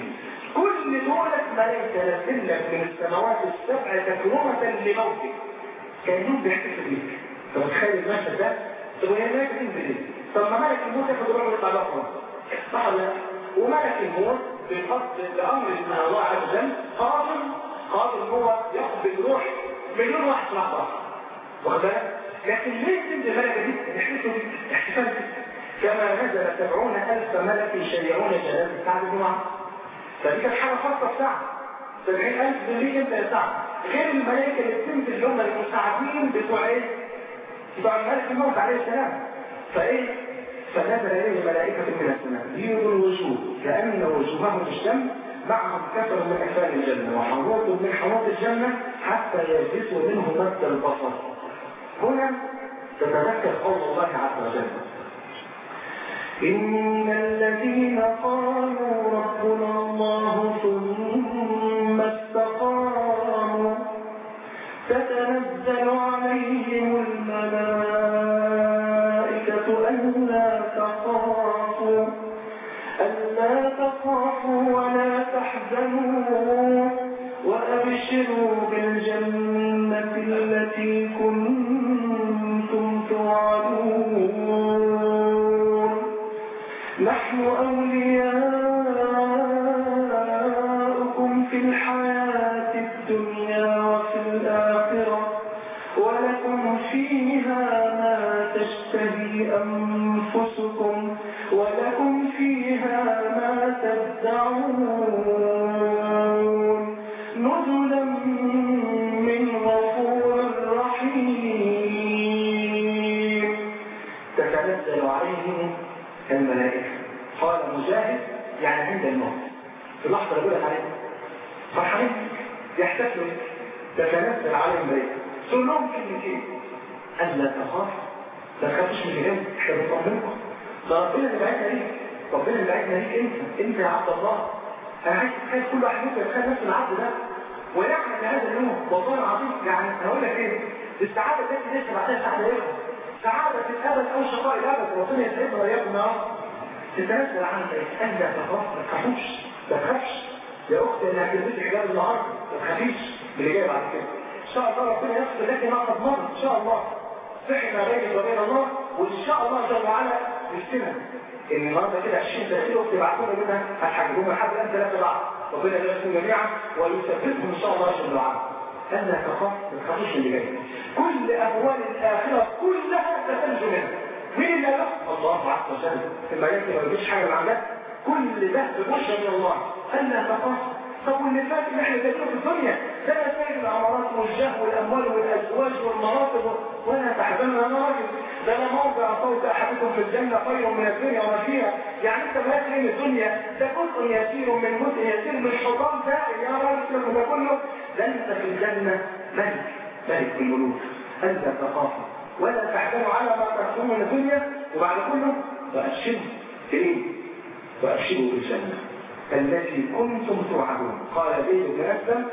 كل دولة ملائكة نازل لك من السماوات السبع تكرمة لموتك كأنهم بيحتفل بيك طب تخيل المشهد ده طب وهي ملائكة تنزل ايه؟ طب ما ملك الموت ياخد روح ويطلع لها صح ولا لا؟ وملك الموت بفضل لأمر من الله عز وجل قادر قادر هو ياخد روح مليون واحد في لحظة واخد بالك؟ لكن ليه تنزل الملكة دي؟ يحتفلوا بيك احتفال بيك كما نزل سبعون ألف ملك يشيعون جنازة سعد بن معاذ فدي كانت حاجه خاصه بسعد 70000 بالليل انت يا سعد غير الملائكه اللي بتنزل اللي هم المساعدين بتوع ايه؟ بتوع الملك الموت عليه السلام فايه؟ فنزل اليه ملائكه من السماء بيض الوجوه كان وجوههم الشمس معهم كثر من اكفان الجنه وحنوط من حنوط الجنه حتى يجلسوا منه مد البصر هنا تتذكر قول الله عز وجل إن الذين قالوا ربنا الله ثم استقاموا تتنزل عليهم الملائكة ألا تخافوا ألا تخافوا ولا تحزنوا وأبشروا بالجنة التي كنتم توعدون نحن أولياؤكم في الحياة الدنيا وفي الآخرة ولكم فيها ما تشتهي أنفسكم ولكم فيها ما تدعون نزلا من غفور رحيم تتنزل عليهم الملائكة قال مجاهد يعني عند الموت في اللحظة اللي بقولك عليها فرحانين يحتفلوا تتنزل عليهم الملائكة تقول لهم كلمتين ألا تخاف ما تخافوش من الجنة احنا بنطمنكم ده ربنا اللي بعتنا ليك ربنا اللي بعتنا ليك انت انت يا عبد الله انا عايز اتخيل كل واحد منكم يتخيل نفس العبد ده ونعمل هذا اليوم والله العظيم يعني انا اقول لك ايه السعاده التي لسه بعدها سعاده ايه سعاده الابد او شقاء الابد ربنا يسعدنا واياكم يا رب تتنزل عن الانسان لا تخاف ما تخافوش ما تخافش يا اختي اللي هتلبسي حجاب النهارده ما تخافيش اللي جاي بعد كده ان شاء الله ربنا يغفر لك ما قد مر ان شاء الله صحنا بينك وبين الله وان شاء الله جل وعلا نفسنا ان النهارده كده 20 30 وقت يبعتوا لنا منها هتحجبوهم لحد الان ثلاثه بعض ربنا يبارككم جميعا ويثبتهم ان شاء الله جل وعلا الا تخاف ما تخافوش اللي جاي كل اموال الاخره كلها تتنجو منها مين اللي قال الله عز وجل الملائكه ما يجيش حاجه مع ده كل ده ببشر من الله الا تخاف طب واللي فات اللي احنا داخلين في الدنيا ده سائر العمارات والجاه والاموال والازواج والمناصب ولا تحزنوا يا راجل ده لا موضع صوت احدكم في الجنه خير من الدنيا وما فيها يعني انت بلاش من الدنيا ده جزء يسير من جزء يسير من حطام دائم يا راجل ده كله ده انت في الجنه ملك ملك الملوك انت تخافوا ولا تحزنوا على ما تحصلون من الدنيا وبعد كله وابشروا ايه وابشروا بالجنه التي كنتم توعدون قال زيد بن اسلم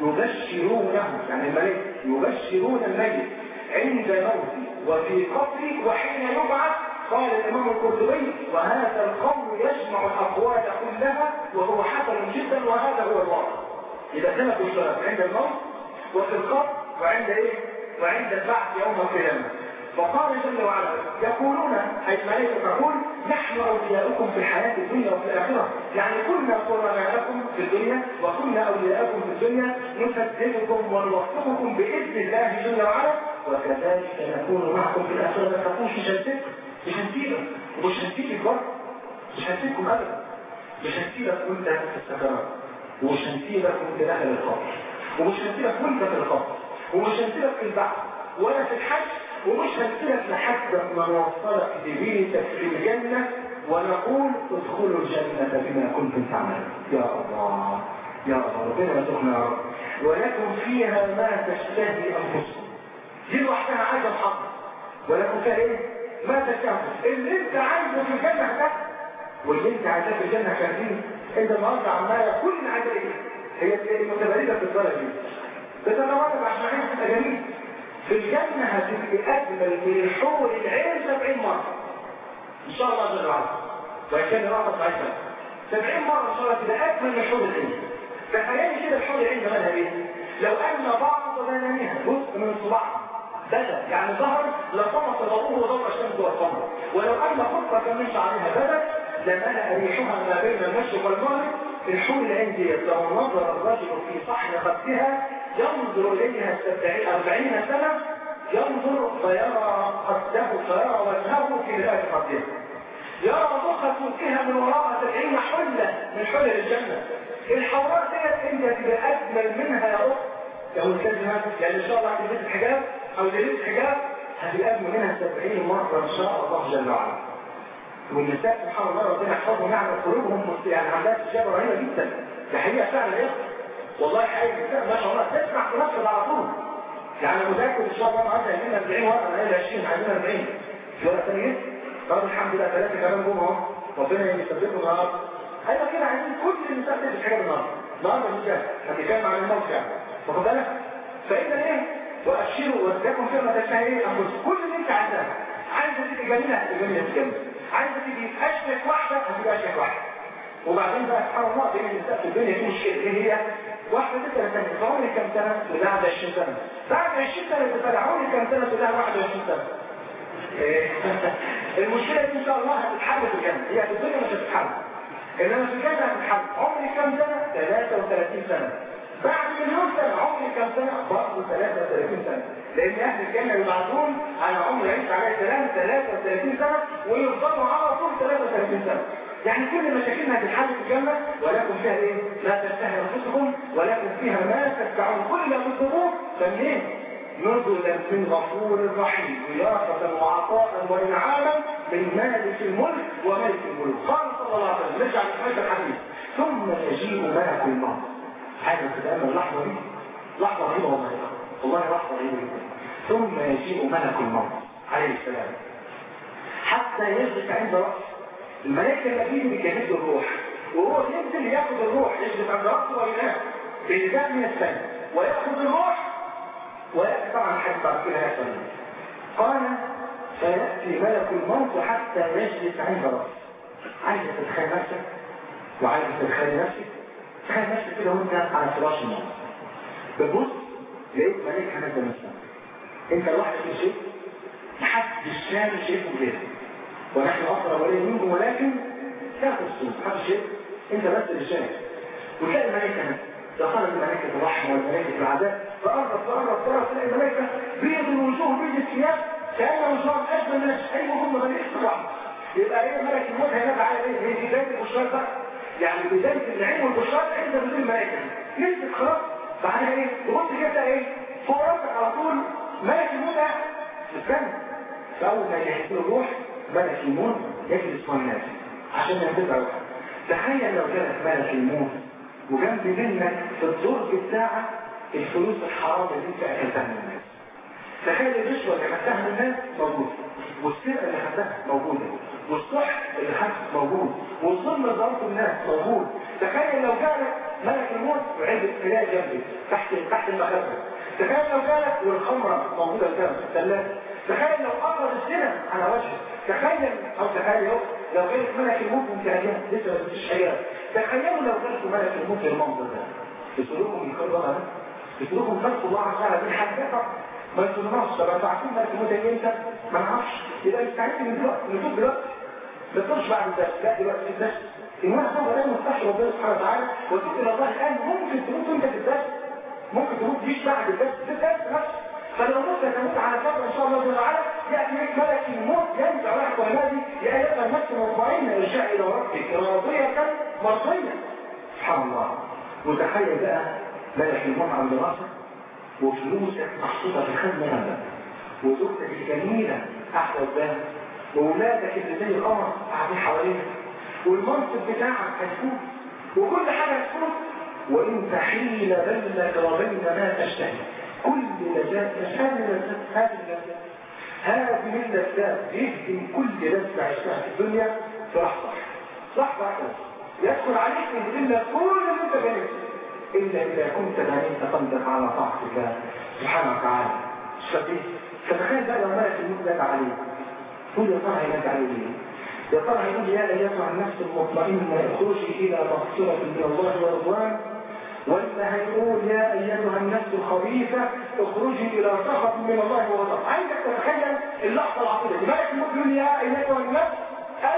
يبشرونه يعني الملك يبشرون الميت عند موته وفي قبره وحين يبعث قال الامام القرطبي وهذا القول يجمع الاقوال كلها وهو حسن جدا وهذا هو الواقع اذا كانت الصلاه عند الموت وفي القبر وعند ايه وعند البعث يوم القيامه فقال جل وعلا يقولون أي الملائكة تقول نحن أولياؤكم في الحياة الدنيا وفي الآخرة يعني كنا قرناءكم في الدنيا وكنا أولياؤكم في الدنيا نسددكم ونوفقكم بإذن الله جل وعلا وكذلك نكون معكم في الآخرة ما تخافوش مش هنسيبك مش هنسيبك ومش هنسيبك برضه مش هنسيبكم أبدا مش هنسيبك وأنت في السكرات ومش هنسيبك وأنت داخل القبر ومش هنسيبك وأنت في القبر ومش هنسيبك في البعث ولا في الحج ومش هنسيبك لحد ما نوصلك لبيتك في الجنة ونقول ادخلوا الجنة بما كنتم تعملون يا الله يا الله ربنا يرزقنا يا رب ولكم فيها ما تشتهي انفسكم دي لوحدها عايزه محقق ولكم فيها ايه؟ ما تشتهي اللي انت عايزه في الجنة هتاخده واللي انت عايزاه في الجنة هتاخديه انت النهارده عماله كل اللي عايزاه ايه؟ هي المتبادله في الصلاه دي بتتواجد عشان عايز تبقى جميل في الجنة هتبقى أجمل من الحور العين 70 مرة إن شاء الله جل وعلا وإن كان رقم عشرة 70 مرة إن شاء الله تبقى أجمل من حور العين تخيلي كده الحور العين زمانها إيه؟ لو أن بعض بنانها جزء من صباعها بدا يعني ظهر لطمس ضوءه وضوء الشمس والقمر ولو أن خطة من شعرها بدا لملأ ريحها ما بين المشرق والمغرب الحور العين ديت لو نظر الرجل في صحن خدها ينظر إليها السبعين أربعين سنة ينظر فيرى قده فيرى وجهه في مرآة قده يرى مخك فيها من وراءها سبعين حلة من حلل الجنة الحوراء ديت انت تبقى اجمل منها يا اخت يا استاذنا يعني ان شاء الله هتلبس الحجاب او تلبس حجاب هتبقى اجمل منها 70 مرة ان شاء الله جل وعلا والنساء سبحان الله ربنا يحفظهم يعني قلوبهم يعني عندها استجابه رهيبه جدا ده حقيقه فعلا يا والله حقيقه النساء ما شاء الله تسمع في نفس على طول يعني مذاكر ان شاء الله النهارده عايزين 40 ورقه انا قايل 20 عايزين 40 في ورقه ثانيه طب الحمد لله ثلاثه كمان جم اهو ربنا يثبتهم النهارده ايوه كده عايزين كل النساء تلبس حاجه النهارده النهارده مش جاي هنتكلم عن الموت يعني واخد بالك فاذا ايه وابشروا وازدادكم فيما تشتهي انفسكم كل اللي انت عايزاه عايزه تبقى جميله هتبقى جميله جدا عايزه تبقى اشيك واحده هتبقى اشيك واحده وبعدين بقى سبحان الله بين النساء في الدنيا في مشكله ايه هي واحده تسال ثانيه فعمري كام سنه وده 20 سنه بعد 20 سنه تسال عمري كام سنه وده 21 سنه المشكله دي ان شاء الله هتتحل في الجنه هي في الدنيا مش هتتحل انما في الجنه هتتحل عمري كام سنه 33 سنه بعد مليون سنة عمري كم سنة؟ برضه 33 سنة لأن أهل الجنة يبعثون على عمر يعيش عليه السلام 33 سنة ويفضلوا على طول 33 سنة يعني كل مشاكلنا هتتحل في الجنة ولكم فيها ايه؟ لا تشتهي انفسكم ولكم فيها ما تدفعون كل ما تطلبوه فمنين؟ نزلا من غفور رحيم ضيافة وعطاء وإنعاما من مالك الملك وملك الملك قال صلى الله عليه وسلم نرجع لحديث الحديث ثم يجيء ملك الموت حاجة تتأمل اللحظة دي لحظة رهيبة والله والله لحظة رهيبة جدا ثم يجيء ملك الموت عليه السلام حتى يجلس عند رأس الملائكة الذين بيجهزوا الروح وهو ينزل ياخذ الروح يجلس عند رأسه وينام بإزاء من السنة ويأخذ الروح ويأتي طبعا حتى بعد كده يحصل قال فيأتي ملك الموت حتى يجلس عند رأسه عايز تتخيل نفسك وعايز تتخيل نفسك تخيل نفسك كده وانت على فراش الموت بتبص لقيت ملائكة نازلة من السماء انت لوحدك في شيء محدش كان شايفه غيرك ونحن اقرب اليه منكم ولكن تاخذ الصوت محدش شايف انت بس اللي شايف وتلاقي الملائكة نازلة دخلت ملائكة الرحمة والملائكة العذاب فقرب فقرب فقرب تلاقي الملائكة بيض الوجوه بيض الثياب كأن وجوههم أجمل من أي هم بني إسرائيل يبقى ايه ملك الموت هينادى على ايه؟ هي بداية البشرات بقى يعني بداية النعيم والبشرات عند نزول الملائكة نزلت خلاص بعدها ايه؟ تبص كده ايه؟ فوق راسك على طول ملك الموت قاعد في السنة فأول ما يجهز له الروح ملك الموت يجلس مع الناس عشان ينتبه روحك تخيل لو كانت ملك الموت وجنب منك في الدرج بتاعك الفلوس الحرام اللي انت اكلتها من الناس تخيل الرشوه اللي خدتها من الناس موجوده والسرقه اللي خدتها موجوده والصح اللي خدته موجود والظلم اللي ضربته الناس موجود تخيل لو كانت ملك الموت وعند تلاقي جنبي تحت تحت المخده تخيل لو كانت والخمره موجوده قدامك في الثلاجه تخيل لو قرب الزنا على وجهك تخيل او تخيل لو كانت ملك الموت ممتهنه لسه ما فيش حياه تخيلوا لو كانت ملك الموت المنظر ده بسلوكهم يخرجوا ده بسلوكهم خلق الله عز وجل بالحقيقه ما يصنعش طب انتوا عارفين ملك الموت هيجي امتى؟ ما نعرفش يبقى مستعد من دلوقتي نشوف دلوقتي ما تقولش بعد الدرس لا دلوقتي في الدرس المهم هو لازم تستشعر ربنا سبحانه وتعالى وتقول الى الله الان ممكن تموت وانت في الدرس ممكن تموت مش بعد الدرس في الدرس نفسه فلو مت تموت على صبر ان شاء الله جل وعلا ياتي لك ملك الموت ينزع روحك وينادي يا ايها النفس المطمئنه ارجعي الى ربك راضيه مرضيه سبحان الله وتخيل بقى ملك الموت عند راسك وفلوسك محطوطه في خزنه جنبك وزوجتك الجميله تحت قدامك وولادك اللي زي القمر قاعدين حواليك والمنصب بتاعك هتفوت وكل حاجه هتفوت وان تحيل بينك وبين ما تشتهي كل لذات هذه اللذات هذه اللذات هذه اللذات يهدم كل لذة عشتها في الدنيا في لحظة لحظة واحدة يدخل عليك إلا كل اللي انت بنيته إلا إذا كنت بنيت قلبك على طاعة الله سبحانه وتعالى شفيه فتخيل بقى لو ملك الموت نادى عليه قول يا ترى هينادى عليه ليه؟ يا ترى هيقول يا ايتها النفس المطمئنة اخرجي إلى مغفرة من الله ورضوان ولا هيقول يا ايتها النفس الخبيثة اخرجي الى سخط من الله ورضاه عايزك تتخيل اللحظة العقيدة دي مالك المؤمن يا ايتها النفس ال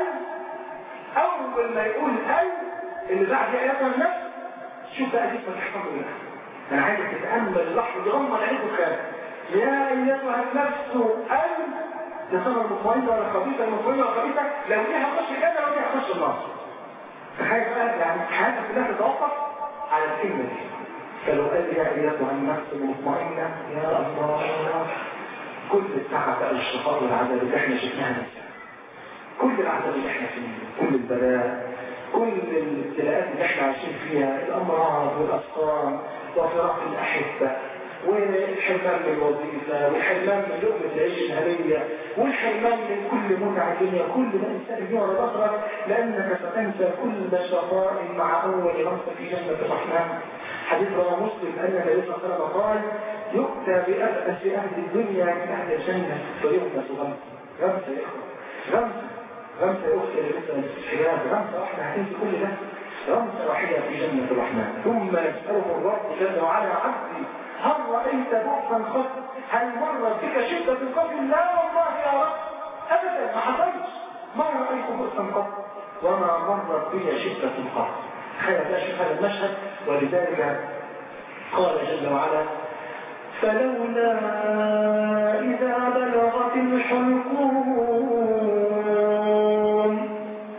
اول ما يقول ال اللي بعد يا ايتها النفس شوف بقى دي فتحفظ الله انا عايزك تتامل اللحظة دي غمض عليك وخير يا ايتها النفس ال تصور المطمئنة ولا الخبيثة المطمئنة ولا الخبيثة لو دي هتخش الجنة لو دي هتخش النار تخيل بقى يعني حياتك كلها تتوقف على الكلمة دي فلو قال لي يا ايتها النفس المطمئنة يا الله كل التعب بقى الشقاء والعذاب اللي احنا شفناها نفسها كل العذاب اللي احنا فيه كل البلاء كل الابتلاءات اللي احنا عايشين فيها الامراض والاسقام وفراق الاحبه والحرمان من الوظيفه والحرمان من لقمه العيش الهنيه والحرمان من كل متعه الدنيا كل ده انسان يورى ظهرك لانك ستنسى كل شقاء مع اول غمسه في جنه الرحمن حديث رواه مسلم ان النبي صلى الله عليه وسلم قال يؤتى بأبأس أهل الدنيا من أهل الجنة فيغمس غمسة غمسة يا إخوة غمسة غمسة يا أختي اللي لسه الاستحياء غمسة واحدة هتنسي كل ده غمسة واحدة في جنة الرحمن ثم يسأله الرب جل وعلا عبدي هل رأيت بؤسا خط هل مرت بك شدة قط لا والله يا رب أبدا ما حصلش ما رأيت بؤسا قط وما مرت بي شدة قط تخيل ده شوف هذا المشهد ولذلك قال جل وعلا فلولا إذا بلغت الحلقوم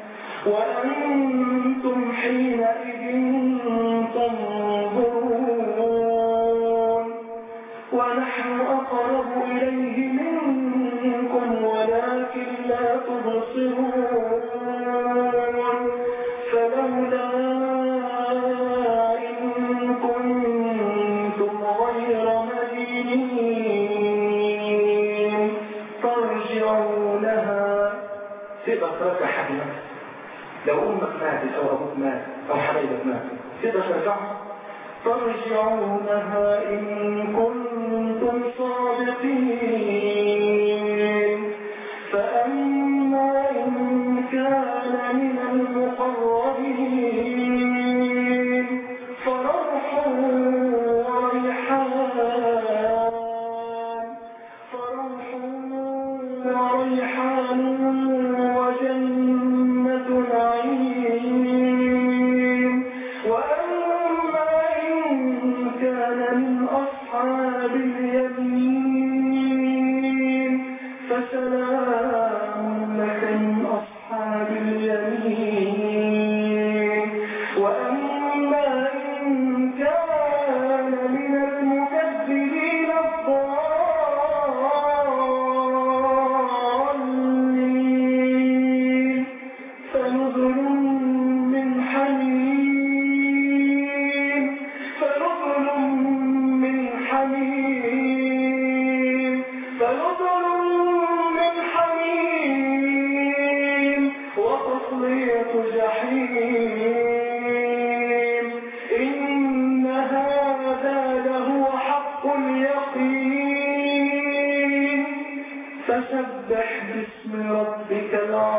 وأنتم حينئذ تنظرون ونحن أقرب إليه منكم ولكن لا تبصرون فلولا إن كنتم غير مدينين ترجعونها تقدر ترجع حبيبك لو أمك ماتت أو أبوك مات أو حبيبك مات تقدر ترجعها ترجعونها إن كنتم صادقين فأما إن كان من المقربين فروح وريحان فروح وريحان وجنة نعيم وأما إن كان من أصحاب اليمين فسلام لك من أصحاب اليمين وأما إن كان من المكذبين الضالين فنزل من حميم فنزل من حميم فنزل من حميم وتصلية جحيم إن هذا لهو حق اليقين فسبح باسم ربك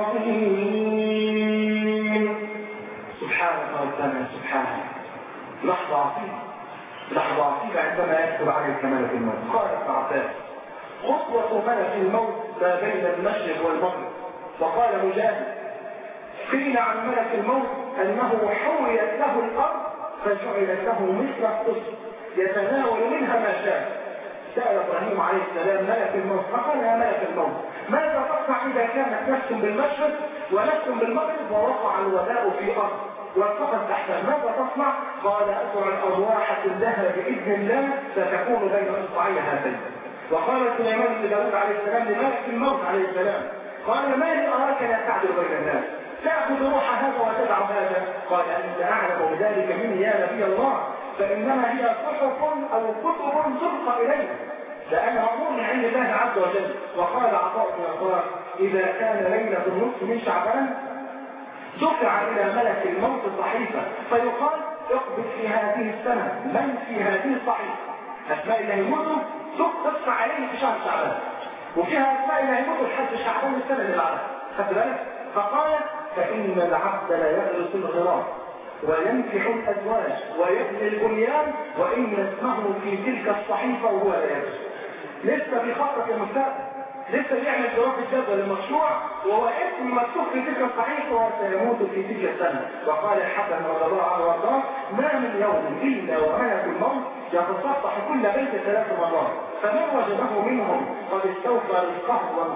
العظيم سبحانك ربنا سبحانك لحظة عظيمة لحظة عظيمة عندما يكتب عليك ملك الموت قال ابن عباس خطوة ملك الموت ما بين المشرق والمغرب وقال مجاهد قيل عن ملك الموت أنه حويت له الأرض فجعلت له مثل الطفل يتناول منها ما شاء سأل إبراهيم عليه السلام ملك الموت فقال يا ملك الموت ماذا تصنع إذا كانت نفس بالمشرق ونفس بالمغرب ووقع الوباء في أرض وانتقل تحتها ماذا تصنع؟ قال أدعو الأرواح كلها بإذن الله ستكون بين إصبعي هاتين وقال سليمان بن داود عليه السلام لملك الموت عليه السلام قال ما لي أراك لا تعدل بين الناس تأخذ روح هذا وتدع هذا قال أنت أعلم بذلك مني يا نبي الله فإنما هي صحف أو كتب تلقى إليك لأن أمور من عند الله عز وجل وقال عطاء بن يسار إذا كان ليلة النصف من شعبان دفع إلى ملك الموت صحيفة فيقال اقبض في هذه السنة من في هذه الصحيفة أسماء اللي هيموتوا تدفع عليه في شهر شعبان وفيها أسماء اللي هيموتوا لحد شعبان السنة اللي بعدها خدت بالك فقال فإن العبد لا يغرس الغرام وينكح الأزواج ويبني البنيان وإن اسمه في تلك الصحيفة وهو لا يدرس لسه في خطة المستقبل لسه بيعمل دراسة جدول المشروع وهو اسم مكتوب في تلك الصحيفة وسيموت في تلك السنة وقال الحسن رضي الله عنه وارضاه ما من يوم إلا وملك الموت يتصفح كل بيت ثلاث مرات فمن وجده منهم قد استوفى رزقه وانقضى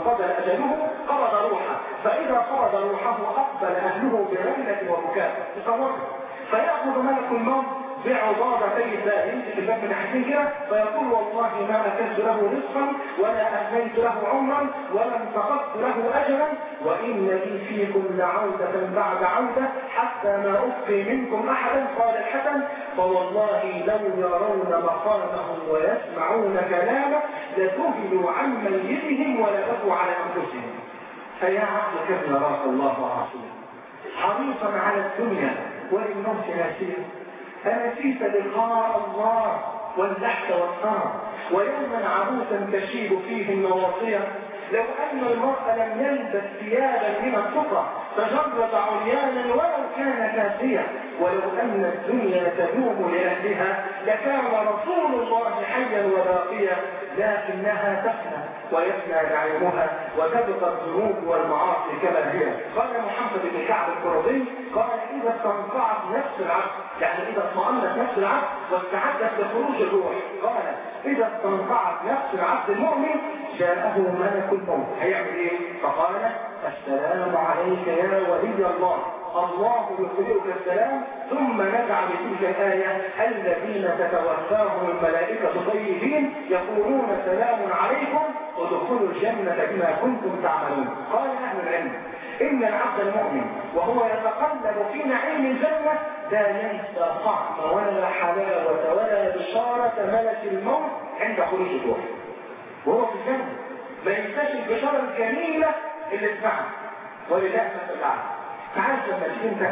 أجله قبض روحه فإذا قبض روحه أقبل أهله برنة وبكاء تصور فيأخذ ملك الموت بعضابتي الباب يمسك الباب من ناحيتين كده فيقول والله ما اكلت له رزقا ولا اهنيت له عمرا ولا انتقصت له اجرا وان لي فيكم لعوده بعد عوده حتى ما ابقي منكم احدا قال الحسن فوالله لو يرون مقامهم ويسمعون كلامه لذهلوا عن ميتهم ولبثوا على انفسهم فيا عقل كيف نراك الله ورسوله حريصا على الدنيا وللموت ناسيه أنسيت لقاء الله واللحد والثار ويوما عبوسا تشيب فيه النواصية لو أن المرء لم يلبس ثيابا من التقى تجرد عريانا ولو كان كاسيا ولو أن الدنيا تدوم لأهلها لكان رسول الله حيا وباقيا لكنها تفنى ويفنى نعيمها وتبقى الذنوب والمعاصي كما هي قال محمد بن كعب القرظي قال اذا استنقعت نفس العبد يعني اذا اطمأنت نفس العبد واستعدت لخروج الروح قال اذا استنقعت نفس العبد المؤمن جاءه ملك الموت هيعمل ايه فقال السلام عليك يا ولي الله الله يخبرك السلام ثم نزع بتلك الآية الذين تتوفاهم الملائكة طيبين يقولون سلام عليكم ادخلوا الجنة بما كنتم تعملون قال أهل العلم إن العبد المؤمن وهو يتقلب في نعيم الجنة لا ينسى طعم ولا حلاوة ولا بشارة ملك الموت عند خروج الروح وهو في الجنة ما ينساش البشارة الجميلة اللي اسمعها ولله مثل الأعلى تعرف لما تيجي انت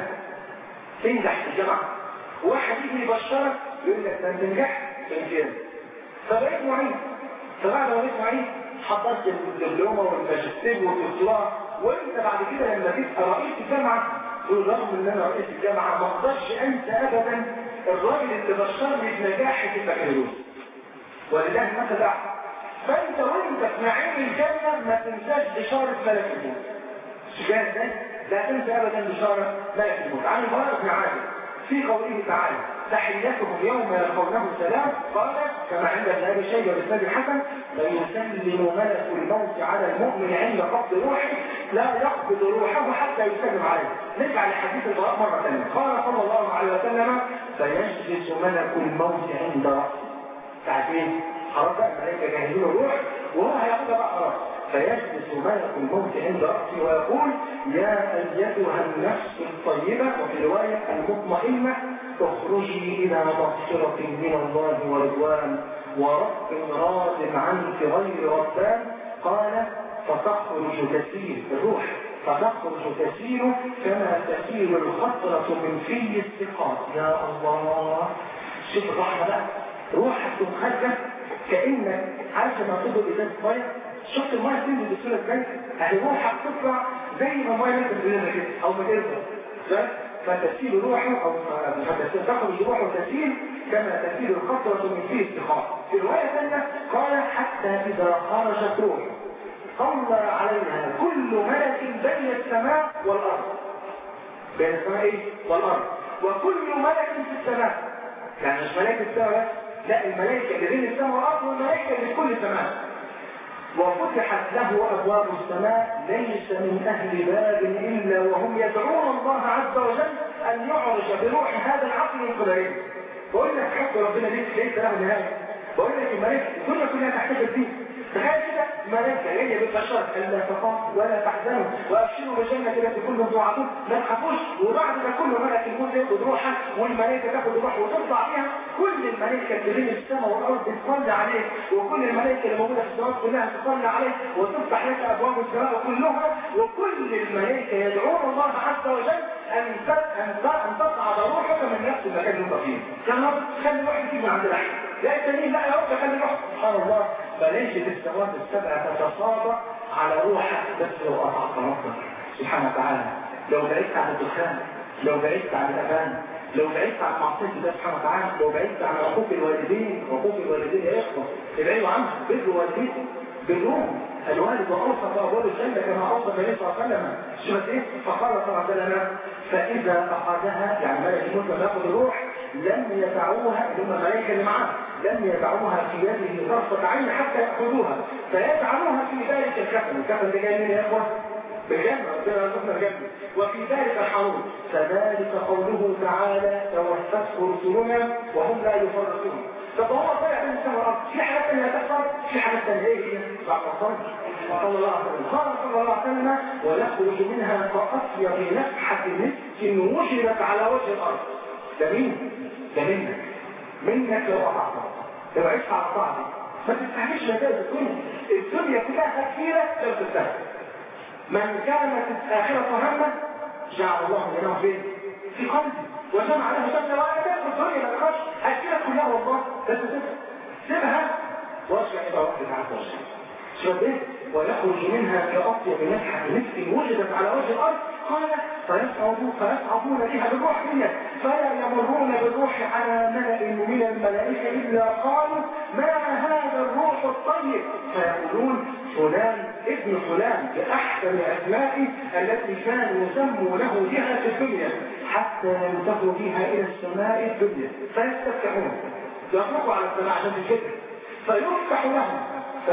تنجح في الجامعة واحد يجي يبشرك يقول لك ده انت نجحت في الامتياز فبقيت معيد فبعد ما بقيت معيد حضرت الدبلومة والماجستير والدكتوراه وانت بعد كده لما تبقى رئيس الجامعة تقول رغم ان انا رئيس الجامعة ما اقدرش انسى ابدا الراجل اللي بشرني بنجاحي في البكالوريوس ولله المثل الاعلى فانت وانت في نعيم الجنة ما تنساش بشارة ملك الموت شجاع ده لا تنسى ابدا بشارة ملك الموت عن المبارك بن عامر في قوله تعالى تحيتهم يوم يلقونه سلام قال كما عند ابن ابي شيبه بالسند الحسن ليسلم ملك الموت على المؤمن عند قبض روحه لا يقبض روحه حتى يسلم عليه نرجع لحديث البراء مره ثانيه قال صلى الله عليه وسلم فيجلس ملك الموت عند راسه ساعه ايه؟ خلاص بقى الملائكه جاهزين الروح وهو هياخدها بقى خلاص فيجلس ملك الموت عند رأسه ويقول يا أيتها النفس الطيبة وفي رواية المطمئنة اخرجي إلى مغفرة من الله ورضوان ورب راض عنك غير ربان قال فتخرج تسير الروح فتخرج تسير كما تسير الخطرة من في الثقات يا الله شوف الرحمة بقى روحك تخرج كأنك عارف ما تضرب إزازة مية شفت الميه تنزل بسهوله ازاي؟ اهي روحك تطلع زي ما الميه نزلت بينا كده او بتنزل فتسيل روحه او تخرج روحه تسيل كما تسيل الخطرة من فيه استخاره في رواية ثانية قال حتى إذا خرجت روحه صلى عليها كل ملك بين السماء والأرض بين السماء إيه؟ والأرض وكل ملك في السماء يعني مش ملائكة السماء بس لا الملائكة اللي بين السماء والأرض والملائكة اللي في كل سماء وفتحت له أبواب السماء ليس من أهل باب إلا وهم يدعون الله عز وجل أن يعرج بروح هذا العقل من قدرين بقول لك حب ربنا ليس ليس له نهاية بقول لك الملائكة الدنيا كلها تحتاج فيه تخيل كده ملائكة جاية بالبشر ألا تخافوا ولا تحزنوا وأبشروا بالجنة التي كلهم توعدون ما تخافوش وبعد ما كل ملك الموت ياخد روحها والملائكة تاخد روح وتطلع فيها كل الملائكة اللي بين السماء والأرض تصلي عليه وكل الملائكة اللي موجودة في السماوات كلها تصلي عليه وتفتح لك أبواب السماء كلها وكل الملائكة يدعون الله عز وجل أن أن أن تصعد روحك من نفس المكان اللي انت فيه كان خلي روحك تيجي عند الأحد لا التانيين لا يا رب خلي روحك سبحان الله فليش السماوات السبع تتصادى على روحك بس لو قطعت ربك سبحانه وتعالى لو بعدت عن الدخان لو بعدت عن الأذان لو بعدت عن معصية الله سبحانه وتعالى لو بعدت عن عقوق الوالدين عقوق الوالدين يا إخوة ابعدوا عنهم بدوا والديكم بالروم الوالد وأوصى بأبواب الجنة كما أوصى النبي صلى الله عليه وسلم شفت إيه؟ فقال صلى الله عليه وسلم فإذا أخذها يعني ملك الموت لما يأخذ الروح لم يدعوها هم الملائكة اللي معاه لم يدعوها في يده طرفة عين حتى يأخذوها فيجعلوها في ذلك الكفن الكفن ده جاي من يا إخوة بالجنة ربنا يرزقنا الجنة وفي ذلك الحروب فذلك قوله تعالى توفته رسلنا وهم لا يفرقون طب هو طلع من السماء الارض في حاجات ثانيه هتحصل في حاجات ثانيه ايه هي بعد ما صلى الله عليه وسلم قال صلى الله عليه وسلم ويخرج منها كأطيب نفحة مسك وجدت على وجه الارض ده مين؟ ده منك منك لو قطعت لو عشت على طاعتي ما تستهلكش مجال الدنيا الدنيا كلها كثيرة لو تستهلك من كانت آخرة همه جعل الله لنا فين؟ في قلبي وجمع له شمس واحدة في الدنيا ما تخش هتكلها كلها والله بس سيبها سيبها وارجع إلى ربك عز وجل شوف ايه ويخرج منها كأطيب نفحة نفس وجدت على وجه الأرض قال فيصعدون فيصعدون بها بالروح منها فلا يمرون بالروح على ملأ من الملائكة إلا قالوا ما هذا الروح الطيب فيقولون فلان ابن فلان بأحسن أسمائه التي كانوا يسمونه بها في الدنيا حتى ينتهوا بها إلى السماء الدنيا فيستفتحون يطلقوا على السماء عشان الكذب فيفتح لهم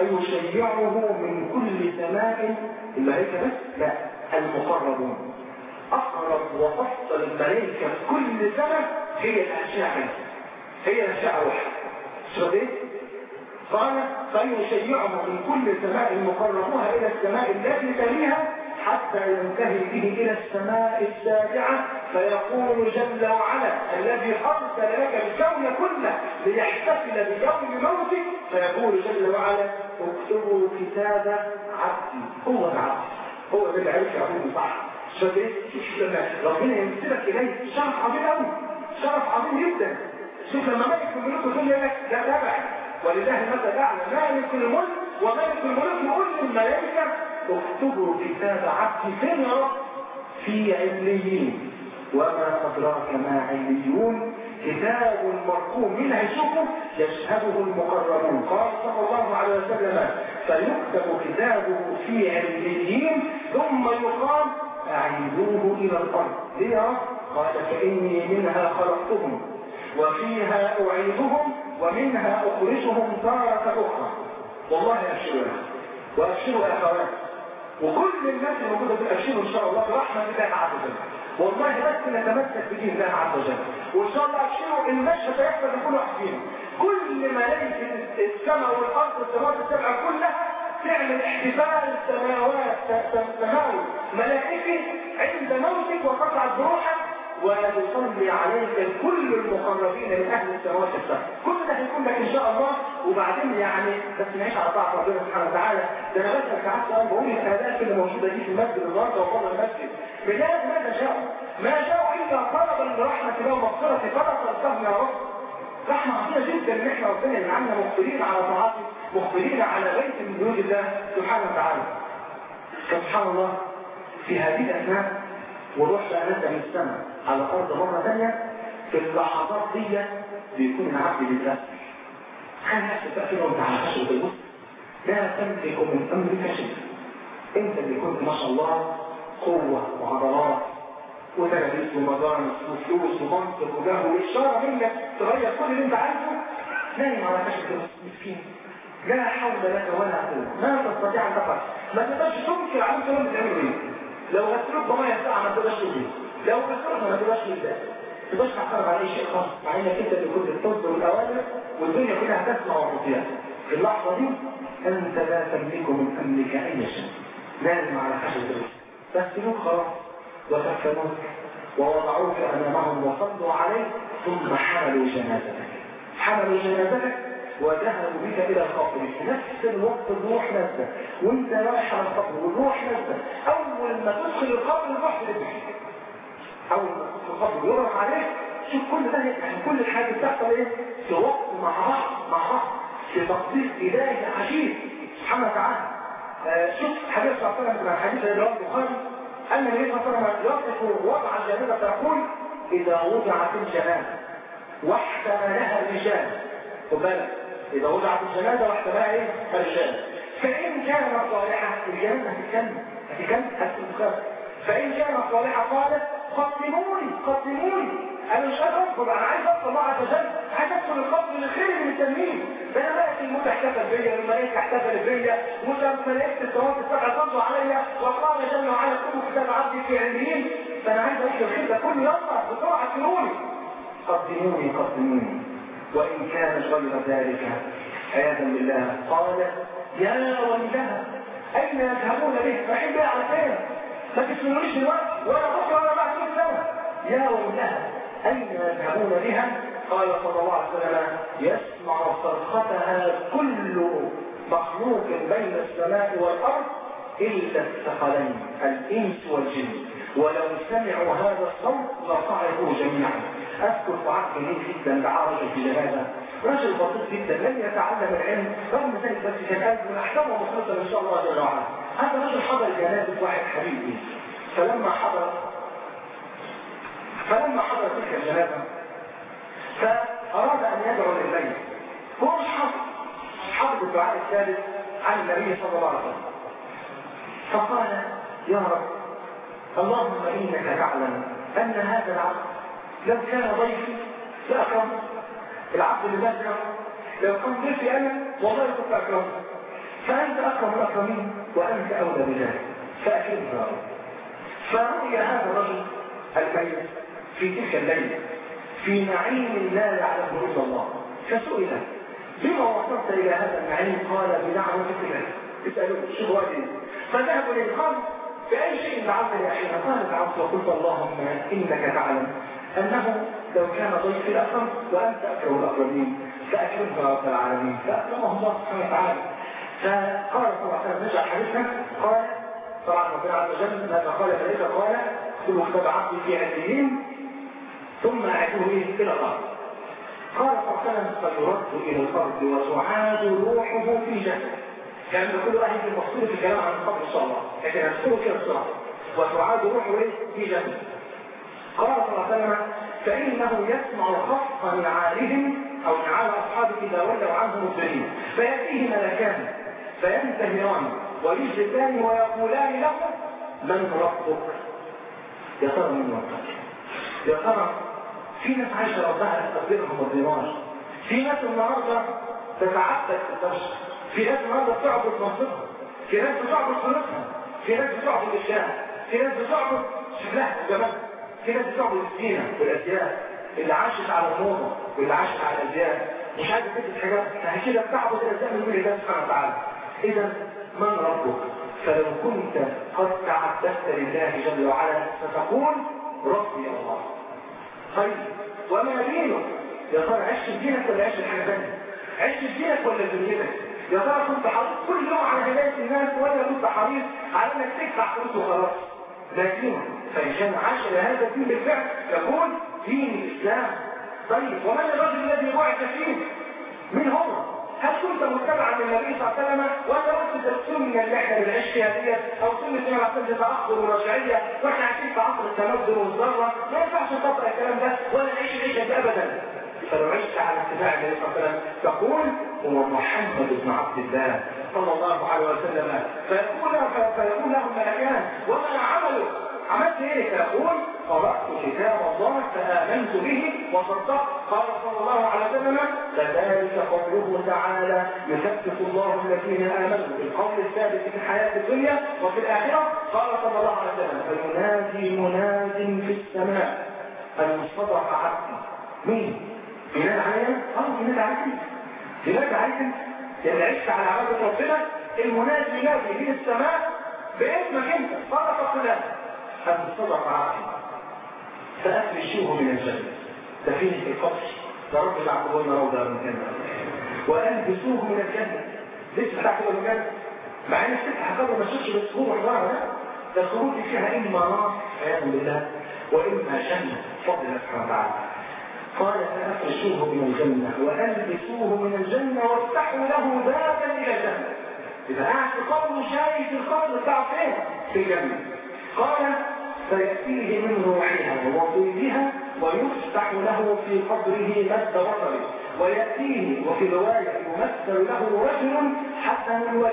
فيشيعه من كل سماء الملائكة بس لا المقربون أقرب وأفضل الملائكة كل سنة هي الأشياء هي الأشياء روح شو دي؟ قال فيشيعه من كل سماء مقربوها إلى السماء التي تليها حتى ينتهي به إلى السماء السابعة فيقول جل وعلا الذي أرسل لك الكون كله ليحتفل بيوم موتك فيقول جل وعلا اكتبوا كتاب عبدي هو العبد هو ده اللي عرف يعبده صح شوف ايه لما ربنا يمثلك اليه شرف عظيم قوي شرف عظيم جدا شوف لما ملك الملوك يقول لك ده تبعي ولله المثل الاعلى مالك الملك وملك الملوك يقول للملائكه اكتبوا كتاب عبدي فين يا رب في عليين وما أدراك ما عليون كتاب مرقوم مين هيشوفه يشهده المقربون قال صلى الله عليه وسلم فيكتب كتابه في عليين ثم يقال أعيدوه إلى الأرض ليه يا رب؟ قال فإني منها خلقتهم وفيها أعيدهم ومنها أخرجهم تارة أخرى والله أبشروا وأبشروا يا أخوات وكل الناس الموجودة في الأبشروا إن شاء الله برحمة الله عز وجل والله بس نتمسك بدين الله عز وجل وإن شاء الله أبشروا المشهد هيحصل لكل واحد فينا كل ملائكة السماء والأرض والسماوات السبعة كلها تعمل احتفال سماوات سماوي ملائكي عند موتك وقطعت بروحك ويصلي عليك كل المقربين من اهل السماوات السبع كل ده هيكون لك ان شاء الله وبعدين يعني بس نعيش على طاعه ربنا سبحانه وتعالى ده انا بس ساعات سؤال بقول الالاف اللي موجوده دي في المسجد النهارده وفضل المسجد بجد ماذا شاءوا؟ ما شاءوا الا طلبا لرحمه الله ومغفره فلا ترتهم يا رب رحمة عظيمة جدا ان احنا ربنا يجعلنا مقبلين على طاعته مقبلين على بيت من بيوت الله سبحانه وتعالى سبحان الله في هذه الاثناء وروح بقى نزل من السماء على الارض مرة ثانية في اللحظات دي بيكون العبد بيتأثر خلي نفسك بقى كده وانت على خشبة البص لا تملك من امرك شيء انت اللي كنت ما شاء الله قوة وعضلات وتلاميذ ومجانس وفلوس ومنصب وجاه والشارع منك تغير كل اللي انت عايزه نايم على خشبة مسكين لا حول لك ولا قوة ما تستطيع ان تفعل ما تقدرش تنكر عليهم كلهم بتعملوا ايه لو غسلوك بمية ساعة ما تقدرش تجيب لو غسلوك ما تقدرش تجيب تقدرش تعترض على اي شيء خاص مع انك انت اللي كنت بتصدر الاوامر والدنيا كلها تسمع وتطيع في اللحظة دي انت لا تملك من امرك اي شيء نايم على خشبة غسلوك خلاص وكفنوك ووضعوك امامهم وصلوا عليك ثم حملوا جنازتك حملوا جنازتك وذهبوا بك الى القبر في نفس الوقت الروح نزل وانت رايح على القبر والروح نزل اول ما تدخل القبر الروح تذبح اول ما تدخل القبر يروح عليك شوف كل ده يعني كل الحاجه بتحصل ايه في وقت مع بعض مع بعض في تقدير الهي عجيب سبحانه وتعالى آه شوف حديث صلى الله عليه وسلم حديث رواه البخاري ان النبي صلى الله عليه وسلم يصف وضع الجنازه فيقول اذا وضعت الجنازه واحتملها الرجال خد بالك إذا وضعت الجنازة واحتملها إيه؟ الرجال فإن كانت صالحة الجنازة هتتكلم هتتكلم هتتكلم فإن كانت صالحة قالت قدموني قدموني انا مش قادر اصبر انا عايز اصبر الله عز وجل عايز ادخل القبر للخير اللي مستنيه فانا بقى الموت احتفل بيا الملائكه احتفلت بيا ملائكه السماوات السبع صلوا عليا وقال جل وعلا كل كتاب عبدي في علمين فانا عايز اعيش الخير ده كله يلا بسرعه قدموني قدموني قدموني وان كان غير ذلك عياذا بالله قال يا ويلها اين يذهبون به رايحين بيه على فين ما تسمعونيش دلوقتي ولا بكره ولا بعد 100 سنه يا ويلها اين يذهبون بها قال صلى الله عليه وسلم يسمع صرختها كل مخلوق بين السماء والارض الا الثقلين الانس والجن ولو سمعوا هذا الصوت لصعقوا جميعا اذكر صعق جميل جدا دعا رجل في هذا رجل بسيط جدا لم يتعلم العلم رغم ذلك بس كان قلبه ونحتمه مخلصا ان شاء الله جل وعلا هذا رجل حضر جنازه واحد حبيبي فلما حضر فلما حضر تلك الجنازه فاراد ان يدعو للميت هو مش حافظ حافظ الدعاء الثالث عن النبي صلى الله عليه وسلم فقال يا رب اللهم انك تعلم ان هذا العبد لو كان ضيفي لاكرمه العبد اللي مات لو كنت ضيفي انا والله كنت اكرمه فانت اكرم الاكرمين وانت اولى بذلك فاكرمه يا رب فرؤي هذا الرجل الميت في تلك الليله في نعيم لا يعلمه الا الله فسئل بما وصلت الى هذا النعيم قال بدعوه الله اسالوه شو وجهي فذهبوا للقلب بأي شيء دعوت يا أخي قال دعوت وقلت اللهم إنك تعلم أنه لو كان ضيفي الأكرم وأنت أكرم الأكرمين فأكرمه يا رب العالمين فأكرمه الله سبحانه وتعالى فقال صلى الله عليه وسلم نرجع حديثنا قال طبعا ربنا عز وجل ماذا قال ذلك قال كل كتاب عبدي في عليين ثم أعيده إلى الأرض قال صلى الله عليه وسلم فيرد إلى الأرض وتعاد روحه في جسده كان كل واحد المقصود في الكلام عن القبر ان شاء الله لكن هنذكره كده بسرعه وتعاد روحه ايه في جنه قال صلى الله عليه وسلم فانه يسمع خفق نعالهم او نعال اصحابه اذا ولوا عنه مدبرين فياتيه ملكان فينتهران ويجلسان ويقولان له من ربك يا ترى من ربك يا ترى في ناس عايشه ربها تقديرهم الدماغ في ناس النهارده تتعبد في الدرس في ناس النهارده بتعبد منطقها في ناس بتعبد فلوسها في ناس بتعبد الاشياء في ناس بتعبد شكلها وجمالها في ناس بتعبد الزينه والازياء اللي عاشت على الموضه واللي عاشت على الازياء مش عايزه تلبس حجاب فهي كده بتعبد الازياء من دون الله سبحانه وتعالى اذا من ربك فلو كنت قد تعبدت لله جل وعلا فتقول ربي الله طيب وما دينك يا ترى عشت دينك ولا عشت حاجه ثانيه عشت دينك ولا دنيتك يا ترى كنت حريص كل يوم على هدايه الناس ولا كنت حريص على انك تدفع فلوس وخلاص ده دين فان كان عاش هذا الدين بالفعل يكون دين الاسلام طيب ومن الرجل الذي بعث فيه من هو هل كنت متبعا للنبي صلى الله عليه وسلم ولا وقت السنه اللي احنا بنعيش فيها ديت او سنه النبي عليه الصلاه تاخر ورجعيه واحنا عايشين في عصر التمدن والذره ما ينفعش نطبق الكلام ده ولا نعيش العيشه دي ابدا فلو عشت على اتباع النبي صلى الله عليه وسلم تقول هو محمد بن عبد الله صلى الله عليه وسلم فيقول فيقول له الملكان وما عمله عملت ايه فيقول قرأت كتاب الله فآمنت به وصدقت قال صلى الله عليه وسلم فذلك قوله تعالى يثبت الله الذين آمنوا بالقول الثابت في الحياة الدنيا وفي الآخرة قال صلى الله عليه وسلم فينادي مناد في السماء أن صدق عبدي مين؟ بناد عليا؟ اه بناد عليك بناد عليك اللي عشت على عبادة ربنا المنادي ينادي في السماء باسمك انت صدق فلان أن صدق عبدي فأفرشوه من الجنة ده فيه في القبر ده رب يعقبون روضة من الجنة وألبسوه من الجنة ليش بتاعته من الجنة مع ان الست حقبه ما تشوفش بالسهول والله لا ده الخروج فيها إما نار عياذا بالله وإما جنة فضل الله سبحانه وتعالى قال فأفرشوه من الجنة وألبسوه من الجنة وافتحوا له بابا إلى الجنة إذا قاعد في قبر شايف القبر بتاعه فين؟ في الجنة قال فيأتيه من روحها وطيبها ويفتح له في قبره مد بصره ويأتيه وفي رواية يمثل له رجل حسن الوجه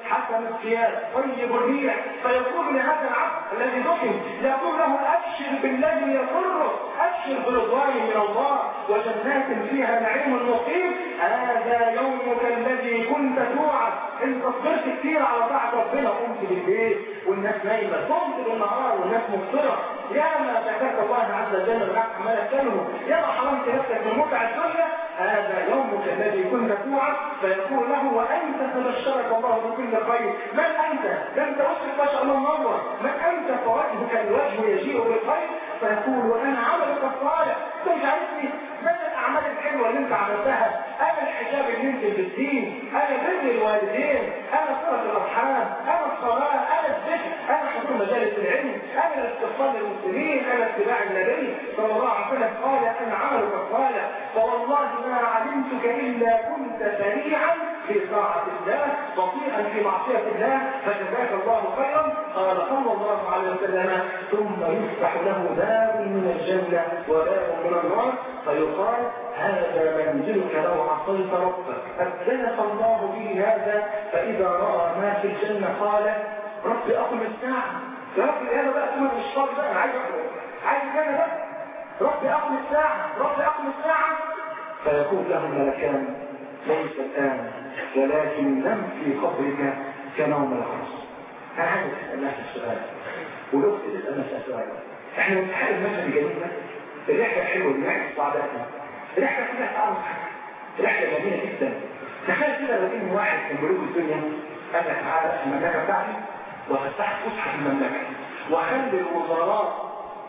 حسن الثياب طيب الريح فيقول لهذا العبد الذي دفن يقول له ابشر بالذي يسرك ابشر برضوان من الله وجنات فيها نعيم مقيم هذا يومك الذي كنت توعد انت صبرت كتير على طاعه ربنا قمت بالليل والناس نايمه قمت بالنهار والناس مبصره يا ما ذكرت الله عز وجل بالعكس عمال تكلمه يا ما حرمت نفسك من متع الدنيا هذا يومك الذي كنت توعد فيقول له وانت تبشرك الله بكل خير من انت لم توصف ما شاء الله منور من انت فوجهك الوجه يجيء بالخير فيقول وانا عملك الصالح انت مش عارفني ما الاعمال الحلوه اللي انت عملتها انا الحجاب اللي انت بالدين انا بر الوالدين انا صله الارحام انا الصلاه انا الذكر انا حضور مجالس العلم انا الاستغفار للمسلمين انا اتباع النبي صلى الله عليه وسلم قال انا عملك الصالح فوالله ما علمتك الا كنت سريعا في طاعه الله بطيئا في معصيه الله فجزاك الله خيرا قال صلى الله عليه وسلم ثم يفتح له باب من الجنه وباب من النار فيقال هذا منزلك لو عصيت ربك أبدلك الله به هذا فإذا رأى ما في الجنة قال رب أقم الساعة يا رب هذا بقى ثم مش فاضي بقى أنا عايز أقوم عايز كذا بقى رب أقم الساعة رب أقم الساعة فيقول له الملكان ليس الآن ولكن نم في قبرك كنوم العرس أنا عايز أسأل نفسي السؤال ولو تسأل نفسي السؤال احنا بنتحقق المثل الجميل ده الرحلة الحلوة دي رحلة سعادتنا رحلة فيها تعرف رحلة جميلة جدا تخيل كده لو ان واحد من ملوك الدنيا قال لك تعالى في المملكة بتاعتي وفتحت فسحة في المملكة وخلي الوزراء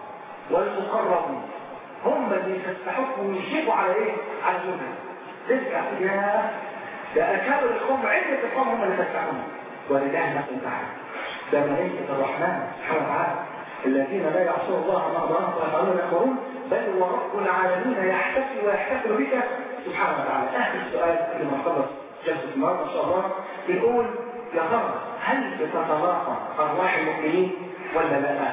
والمقربين هم اللي يفتحوك ويشيكوا على ايه؟ على الجنة ترجع يا ده اكابر القوم عدة القوم هم اللي يفتحونا ولله نفس تعالى ده ملائكة الرحمن سبحانه وتعالى الذين لا يعصون الله ما امرهم ويفعلون يامرون بل ورب العالمين يحتفل ويحتفل بك سبحانه وتعالى اخر السؤال اللي ما خلص جلسه النهارده ان شاء الله بنقول يا ترى هل بتتلاقى ارواح المؤمنين ولا لا؟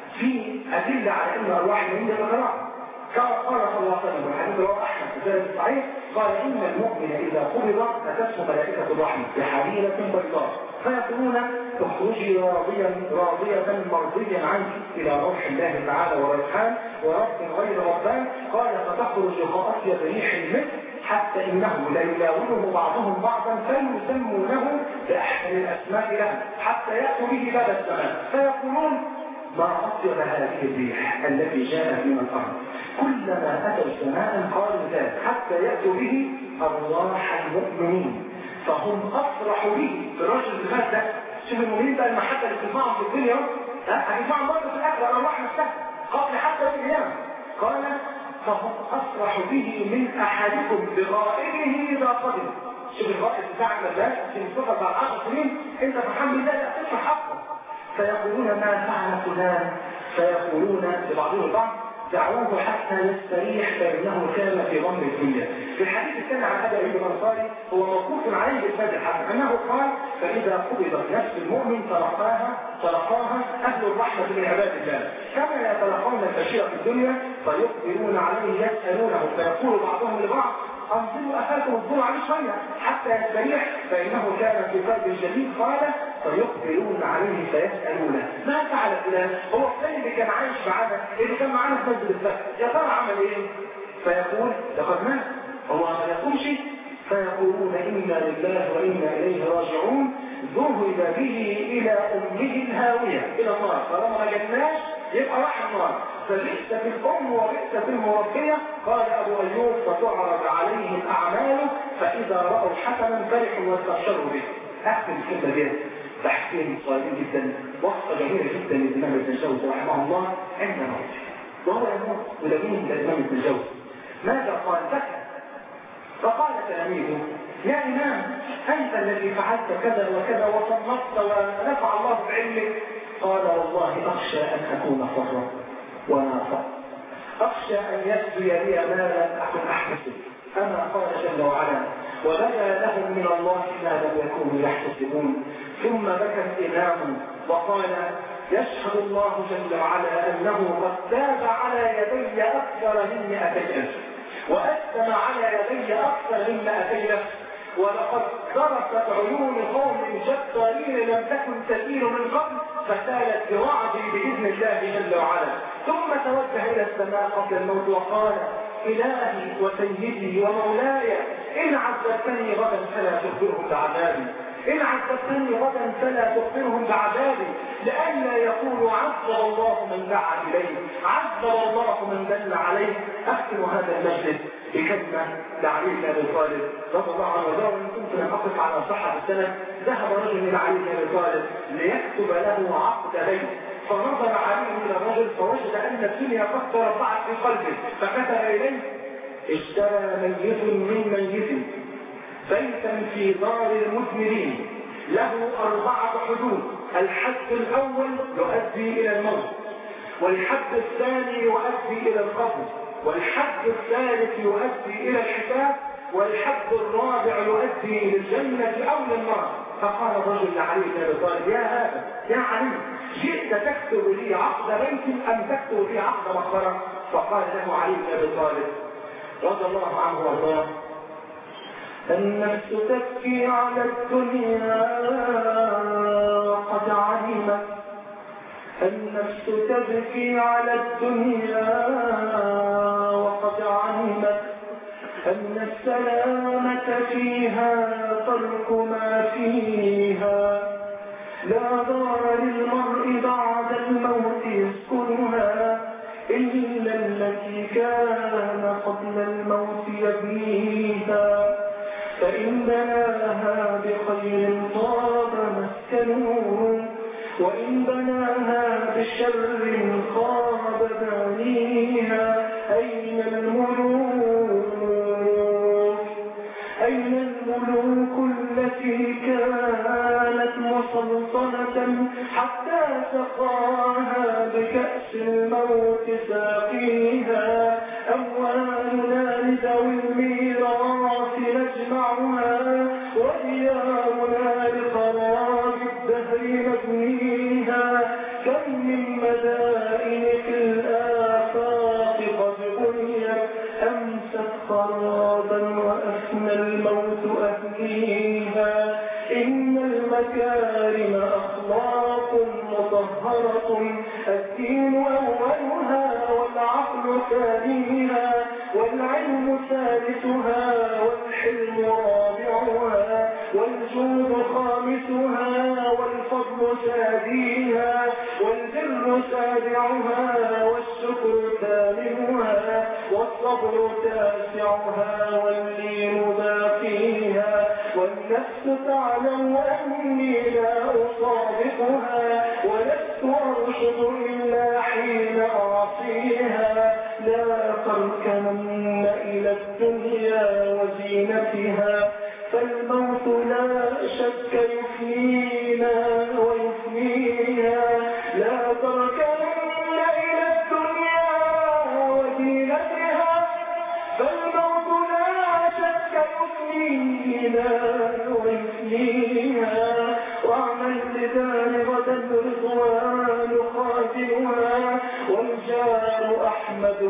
في ادله على ان ارواح المؤمنين بتتلاقى كما قال صلى الله عليه وسلم الحديث رواه احمد في ذلك الصحيح قال ان المؤمن اذا قبض اتته ملائكه الرحمه بحليله بيضاء فيقولون اخرجي راضيا راضية مرضيا عنك إلى روح الله تعالى وريحان ورب غير ربان قال فتخرج كأطيب ريح المسك حتى إنه لا يلاونه بعضهم بعضا فيسمونه بأحسن الأسماء له حتى يأتوا به باب السماء فيقولون ما أطيب هذه الريح التي جاءت من الأرض كلما أتوا السماء قالوا ذلك حتى يأتوا به أرواح المؤمنين فهم أفرح به برجل المال ده شوف المؤمنين بقى المحبة اللي بتسمعهم في الدنيا ها هتسمعهم برضه في الآخرة الأرواح نفسها قبل حتى القيامة قال فهم أفرح به من أحدكم بغائبه إذا قدم شوف الغائب بتاعك ده في مصطفى بعد 10 سنين أنت فرحان بالله لا تفرح حقه فيقولون ما فعل فلان فيقولون لبعضهم البعض دعوه حتى يستريح فإنه كان في ضمن الدنيا في الحديث الثاني عن أبي أيوب الأنصاري هو موقوف عليه بالفجر الحسن أنه قال فإذا قبضت نفس المؤمن تلقاها تلقاها أهل الرحمة من عباد الله كما يتلقون البشير في الدنيا فيقبلون عليه يسألونه فيقول بعضهم لبعض أنزلوا أخاكم الضوء عليه شوية حتى يستريح فإنه كان في قلب جديد قال فيقبلون عليه فيسألونه ما فعل فلان هو فلان اللي كان عايش معانا اللي كان معانا في مسجد الفتح يا ترى عمل ايه فيقول لقد مات هو ما يقومش فيقولون إنا لله وإنا إليه راجعون ذهب به إلى أمه الهاوية إلى النار طالما ما جبناش يبقى راح النار فبئس في الأم وبئس في المربية قال أبو أيوب فتعرض عليهم أعماله فإذا رأوا حسنا فرحوا واستبشروا به أحسن الكلمة دي تحسين صغيرين جدا وصفة جميلة جدا للإمام ابن الجوزي رحمه الله عند موته وهو يموت ولمين للإمام ابن الجوزي ماذا قال بكى فقال تلاميذه يا إمام أنت الذي فعلت كذا وكذا وصنفت ونفع الله بعلمك قال والله أخشى أن أكون حرا ونافع أخشى أن يسري لي ما لم أكن أحتسب أما قال جل وعلا وبدا لهم من الله ما لم يكونوا يحتسبون ثم بكى الإمام وقال يشهد الله جل وعلا أنه قد تاب على يدي أكثر من مئتي ألف وأسلم على يدي أكثر من مئتي ألف ولقد ذرفت عيون قوم جبارين لم تكن تسير من قبل فسالت برعد باذن الله جل وعلا ثم توجه الى السماء قبل الموت وقال الهي وسيدي ومولاي ان عذبتني غدا فلا تخبرهم بعذابي إن عذبتني غدا فلا تخبرهم بعذابي لئلا يقولوا عذب الله من دعا إليه عذب الله من دل عليه أختم هذا المجلس بكلمة لعلي بن أبي طالب رضي الله عنه وارضاه وإن كنت لم أقف على صحة السنة ذهب رجل إلى علي بن أبي طالب ليكتب له عقد بيت فنظر عليه إلى الرجل فوجد أن الدنيا قد ترفعت في قلبه فكتب إليه اشترى ميت من ميت بيتا في دار المثمرين له أربعة حدود الحد الأول يؤدي إلى الموت والحد الثاني يؤدي إلى القبر والحد الثالث يؤدي إلى الحساب والحد الرابع يؤدي إلى الجنة أو للنار فقال الرجل لعلي بن أبي طالب يا هذا يا علي جئت تكتب لي عقد بيت أم تكتب لي عقد مقبرة فقال له علي بن أبي طالب رضي الله عنه وارضاه النفس تبكي على الدنيا وقد علمت النفس تبكي على الدنيا وقد علمت أن السلامة فيها ترك ما فيها لا دار للمرء بعد الموت يسكنها إلا التي كان قبل الموت يبنيها فإن بناها بخير طاب مسكنه وإن بناها بشر خاب بانيها أين الملوك أين الملوك التي كانت مسلطنة حتى سقاها بكأس الموت ساقيها أموالنا لذوي الميراث نجمعها وديارنا لخراب الدهر مبنيها كم من مدائن في الآفاق قد بنيت أمست خرابا وأفنى الموت أهليها إن المكارم أخلاق مطهرة الدين أولها والعقل ثانيها والعلم ثالثها والحلم رابعها والجود خامسها والفضل ساديها والبر سابعها والشكر ثامنها والصبر تاسعها واللين باقيها والنفس تعلم أني لا أصادقها ولست أرشد إلا حين أعصيها لا تركنن إلى الدنيا وزينتها فالموت لا شك يفنينا ويفنيها لا تركنن إلى الدنيا وزينتها فالموت لا شك يفنينا ويفنيها واعمل لدار غدا رضوان خازنها والجار أحمد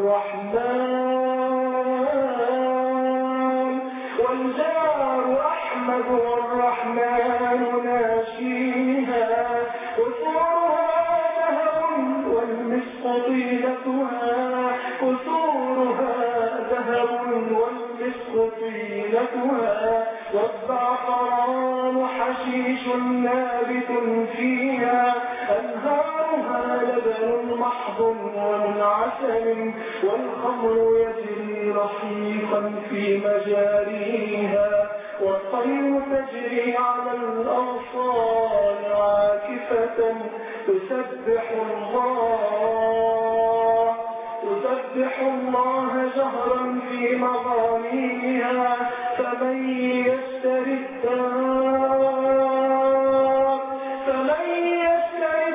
والرحمن والجار أحمد والرحمن ناشيها قصورها ذهب والمسك طيلتها قصورها ذهب والمسك طيلتها والزعفران حشيش نابت فيها أنهارها لبن محض ومن عسل والخمر يجري رحيقا في مجاريها والطير تجري على الأغصان عاكفة تسبح الله تسبح الله جهرا في مغانيها فمن يشتري الدار فمن يشتري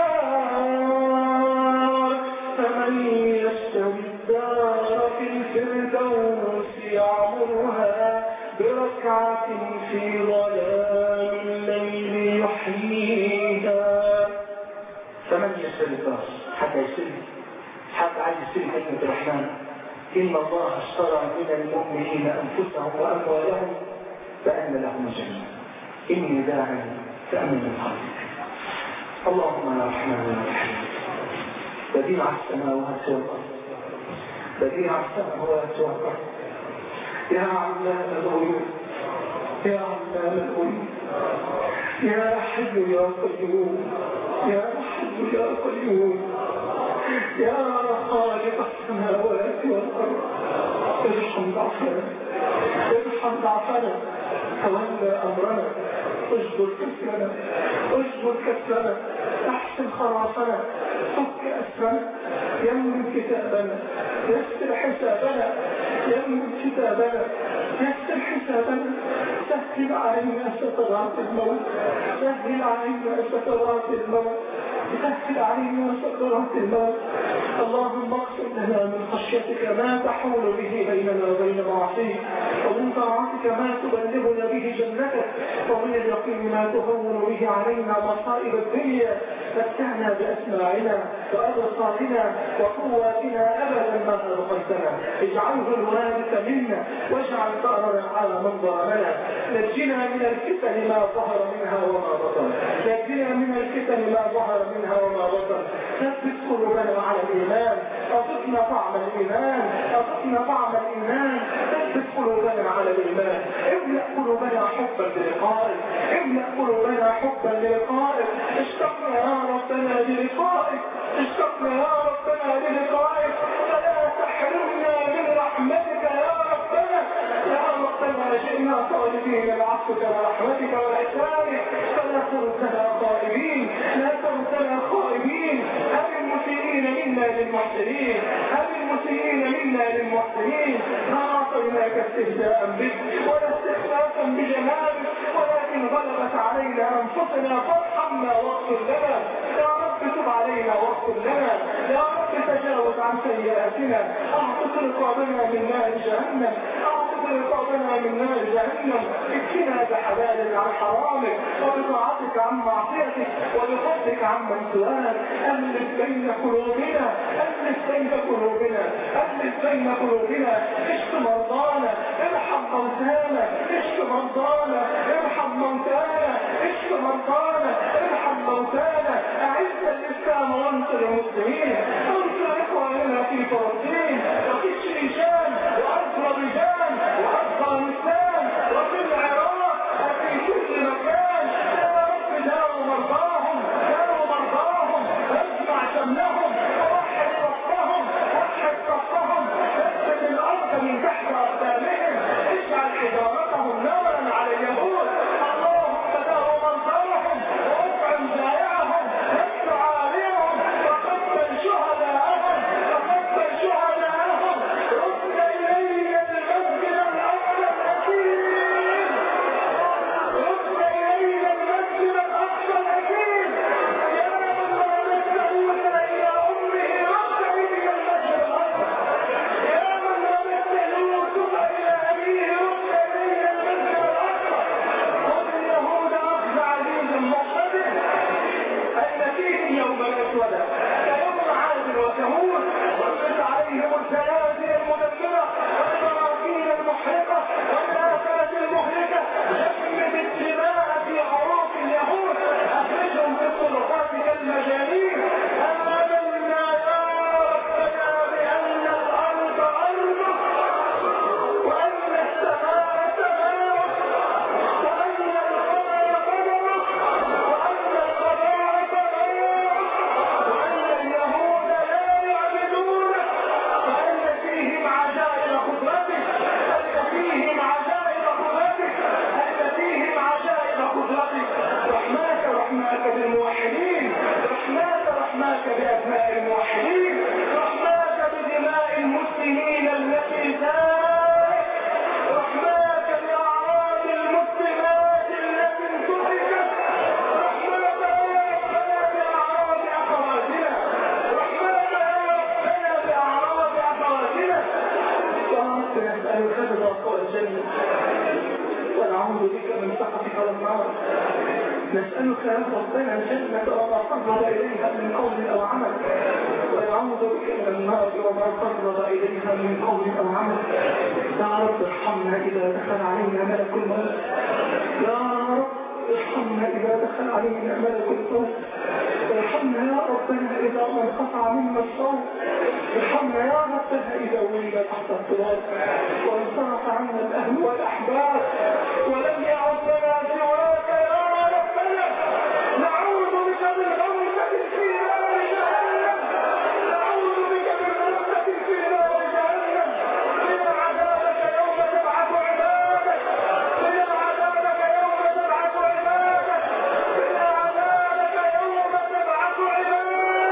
الدار فمن يشتري الدار في الفردوس يعمرها بركعة في ظلام الليل يحييها فمن يشتري الدار حتى يشتري حتى عايز يشتري كلمة الرحمن إن الله اشترى من المؤمنين أنفسهم وأموالهم فأن لهم جنة إني داع فأمن من خلقك اللهم يا رحمن يا رحيم بديع السماوات والأرض بديع السماوات والأرض يا علام الغيوب يا علام الغيوب يا حي يا قيوم يا حي يا قيوم يا خالق السماوات والأرض ارحم ضعفنا ارحم ضعفنا تولى أمرنا اجبر كسرنا اجبر كسرنا احسن خلاصنا فك أسرنا يمن كتابنا يسر حسابنا يمن كتابنا يسر حسابنا سهل علينا سكرات الموت سهل علينا سكرات الموت سهل علينا سكرات الموت اللهم اقسم لنا من خشيتك ما تحول به بيننا وبين معصيك ومن طاعتك ما تبلغنا به جنتك ومن اليقين ما تهون به علينا مصائب الدنيا متعنا باسماعنا وابصارنا وقواتنا ابدا ما ابقيتنا اجعله الوارث منا واجعل ثارنا على من ظلمنا نجنا من الفتن ما ظهر منها وما بطن نجنا من الفتن ما ظهر منها وما بطن ثبت قلوبنا على الايمان اعطنا طعم الايمان اعطنا طعم الايمان ثبت قلوبنا على الايمان املا قلوبنا حبا للقائك املا قلوبنا حبا للقائك اشتقنا يا ربنا للقائك اشتقنا يا ربنا للقائك فلا تحرمنا من رحمتك يا ربنا يا ربنا جئنا طالبين العفو ورحمتك وإحسانك فلا تردنا خائبين لا تردنا خائبين هل المسيئين منا للمحسنين هل المسيئين منا للمحسنين ما أعطيناك استهزاء بك ولا استخفافا بجمالك ولكن غلبت علينا أنفسنا فارحمنا واغفر لنا يا رب تب علينا واغفر لنا يا رب تجاوز عن سيئاتنا اعطك رقابنا من نار جهنم اعطك رقابنا من نار جهنم اكفنا بحلالك عن حرامك وبطاعتك عن معصيتك وبفضلك عن من سؤالك الف بين قلوبنا الف بين قلوبنا الف بين قلوبنا اشف مرضانا ارحم موتانا اشف مرضانا ارحم موتانا اشف مرضانا ارحم موتانا اعز الاسلام وانصر المسلمين انصر اخواننا في فلسطين وفي الشيشان واذربيجان وافغانستان وفي العراق وفي كل مكان يا رب داووا مرضاهم داووا مرضاهم اجمع شملهم ووحد صفهم وحد صفهم ثبت الارض من تحت اقدامهم اجعل حجارتهم نارا على اليهود اللهم داووا مرضاهم واطعم جائعهم واسع عاليهم وقبل شهداءهم وقبل شهداءهم رد الي المسجد الاقصى الاكيد رد الي المسجد الاقصى الاكيد يا من لا نستعين الى امه رد الي المسجد الاقصى يا من لا نستعين يوسف الى ابيه رد الي المسجد الاقصى خذ اليهود اخذ عزيز مقتدر أين فيهم يوم الأسود كيوم عاد وثمود وصلت عليهم الزلازل المدمرة والبراكين المحرقة والآفات المهلكة جمد الدماء في عروق اليهود أخرجهم في الطرقات كالمجانين آمنا يا ربنا بأن الأرض أرضك وأن السماء سماؤك وأن القمر قدرك وأن القضاء قضاءك وأن اليهود لا يعبدونك وأن فيهم عجائب قدرتك أن فيهم عجائب قدرتك أن فيهم عجائب قدرتك رحماك رحماك بالموحدين رحماك رحماك بأبناء الموحدين رحماك بدماء المسلمين التي سالت رحماك بأعراض المسلمات التي انتهكت رحماك يا ربنا بأعراض أخواتنا رحماك يا ربنا بأعراض أخواتنا يا رب نسألك رضاك والجنة ونعوذ بك من سخطك والنار نسألك يا ربنا الجنة وما قرب إليها من قول أو عمل ونعوذ بك من النار وما قرب إليها من قول أو عمل يا رب ارحمنا إذا دخل علينا ملك الموت يا رب ارحمنا إذا دخل علينا ملك الموت ارحمنا يا ربنا إذا ما انقطع منا الصوت ارحمنا يا ربنا إذا ولد تحت التراب وانصرف عنا الأهل والأحباب ولم يعد لنا سواك يا ربنا نعوذ بك من غمزة في نار جهنم نعوذ بك من غمزة في نار جهنم من عذابك يوم تبعث عبادك من عذابك يوم تبعث عبادك من عذابك يوم تبعث عبادك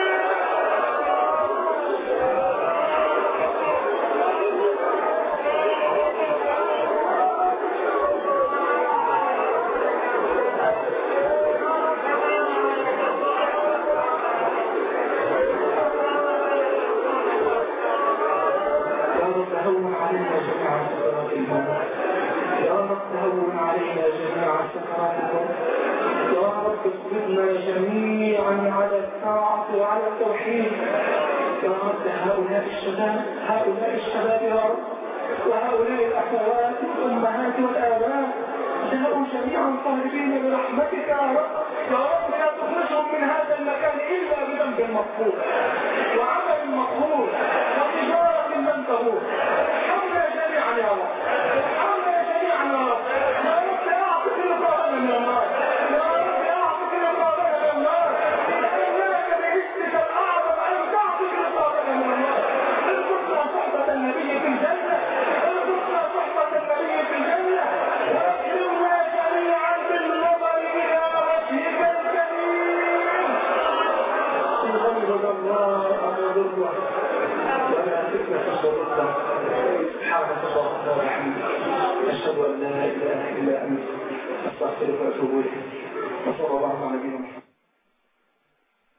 يا رب هون علينا جميع سكرات الموت يا رب هون علينا جميع سكرات الموت يا رب اصبرنا جميعا على الطاعة وعلى التوحيد يا رب هؤلاء الشباب هؤلاء الشباب يا رب وهؤلاء الأخوات والأمهات والآباء جاءوا جميعا طالبين برحمتك يا رب يا رب لا تخرجهم من هذا المكان إلا بذنب مغفور وعمل مقبول وتجارة لن تبور ارحمنا جميعا يا رب ارحمنا جميعا يا رب يا رب اعطك رقابنا من النار يا رب اعطك رقابنا من النار سألناك باسمك الأعظم أن تعطك رقابنا من النار ارزقنا صحبة النبي في الجنة ارزقنا صحبة النبي في الجنة واكرمنا جميعا بالنظر إلى وجهك الكريم إن غمض الله أمر ولا فتنة الضرورة سبحانك اللهم وبحمدك أشهد أن لا إله إلا أنت أستغفرك وأتوب إليك وصلى الله على نبينا محمد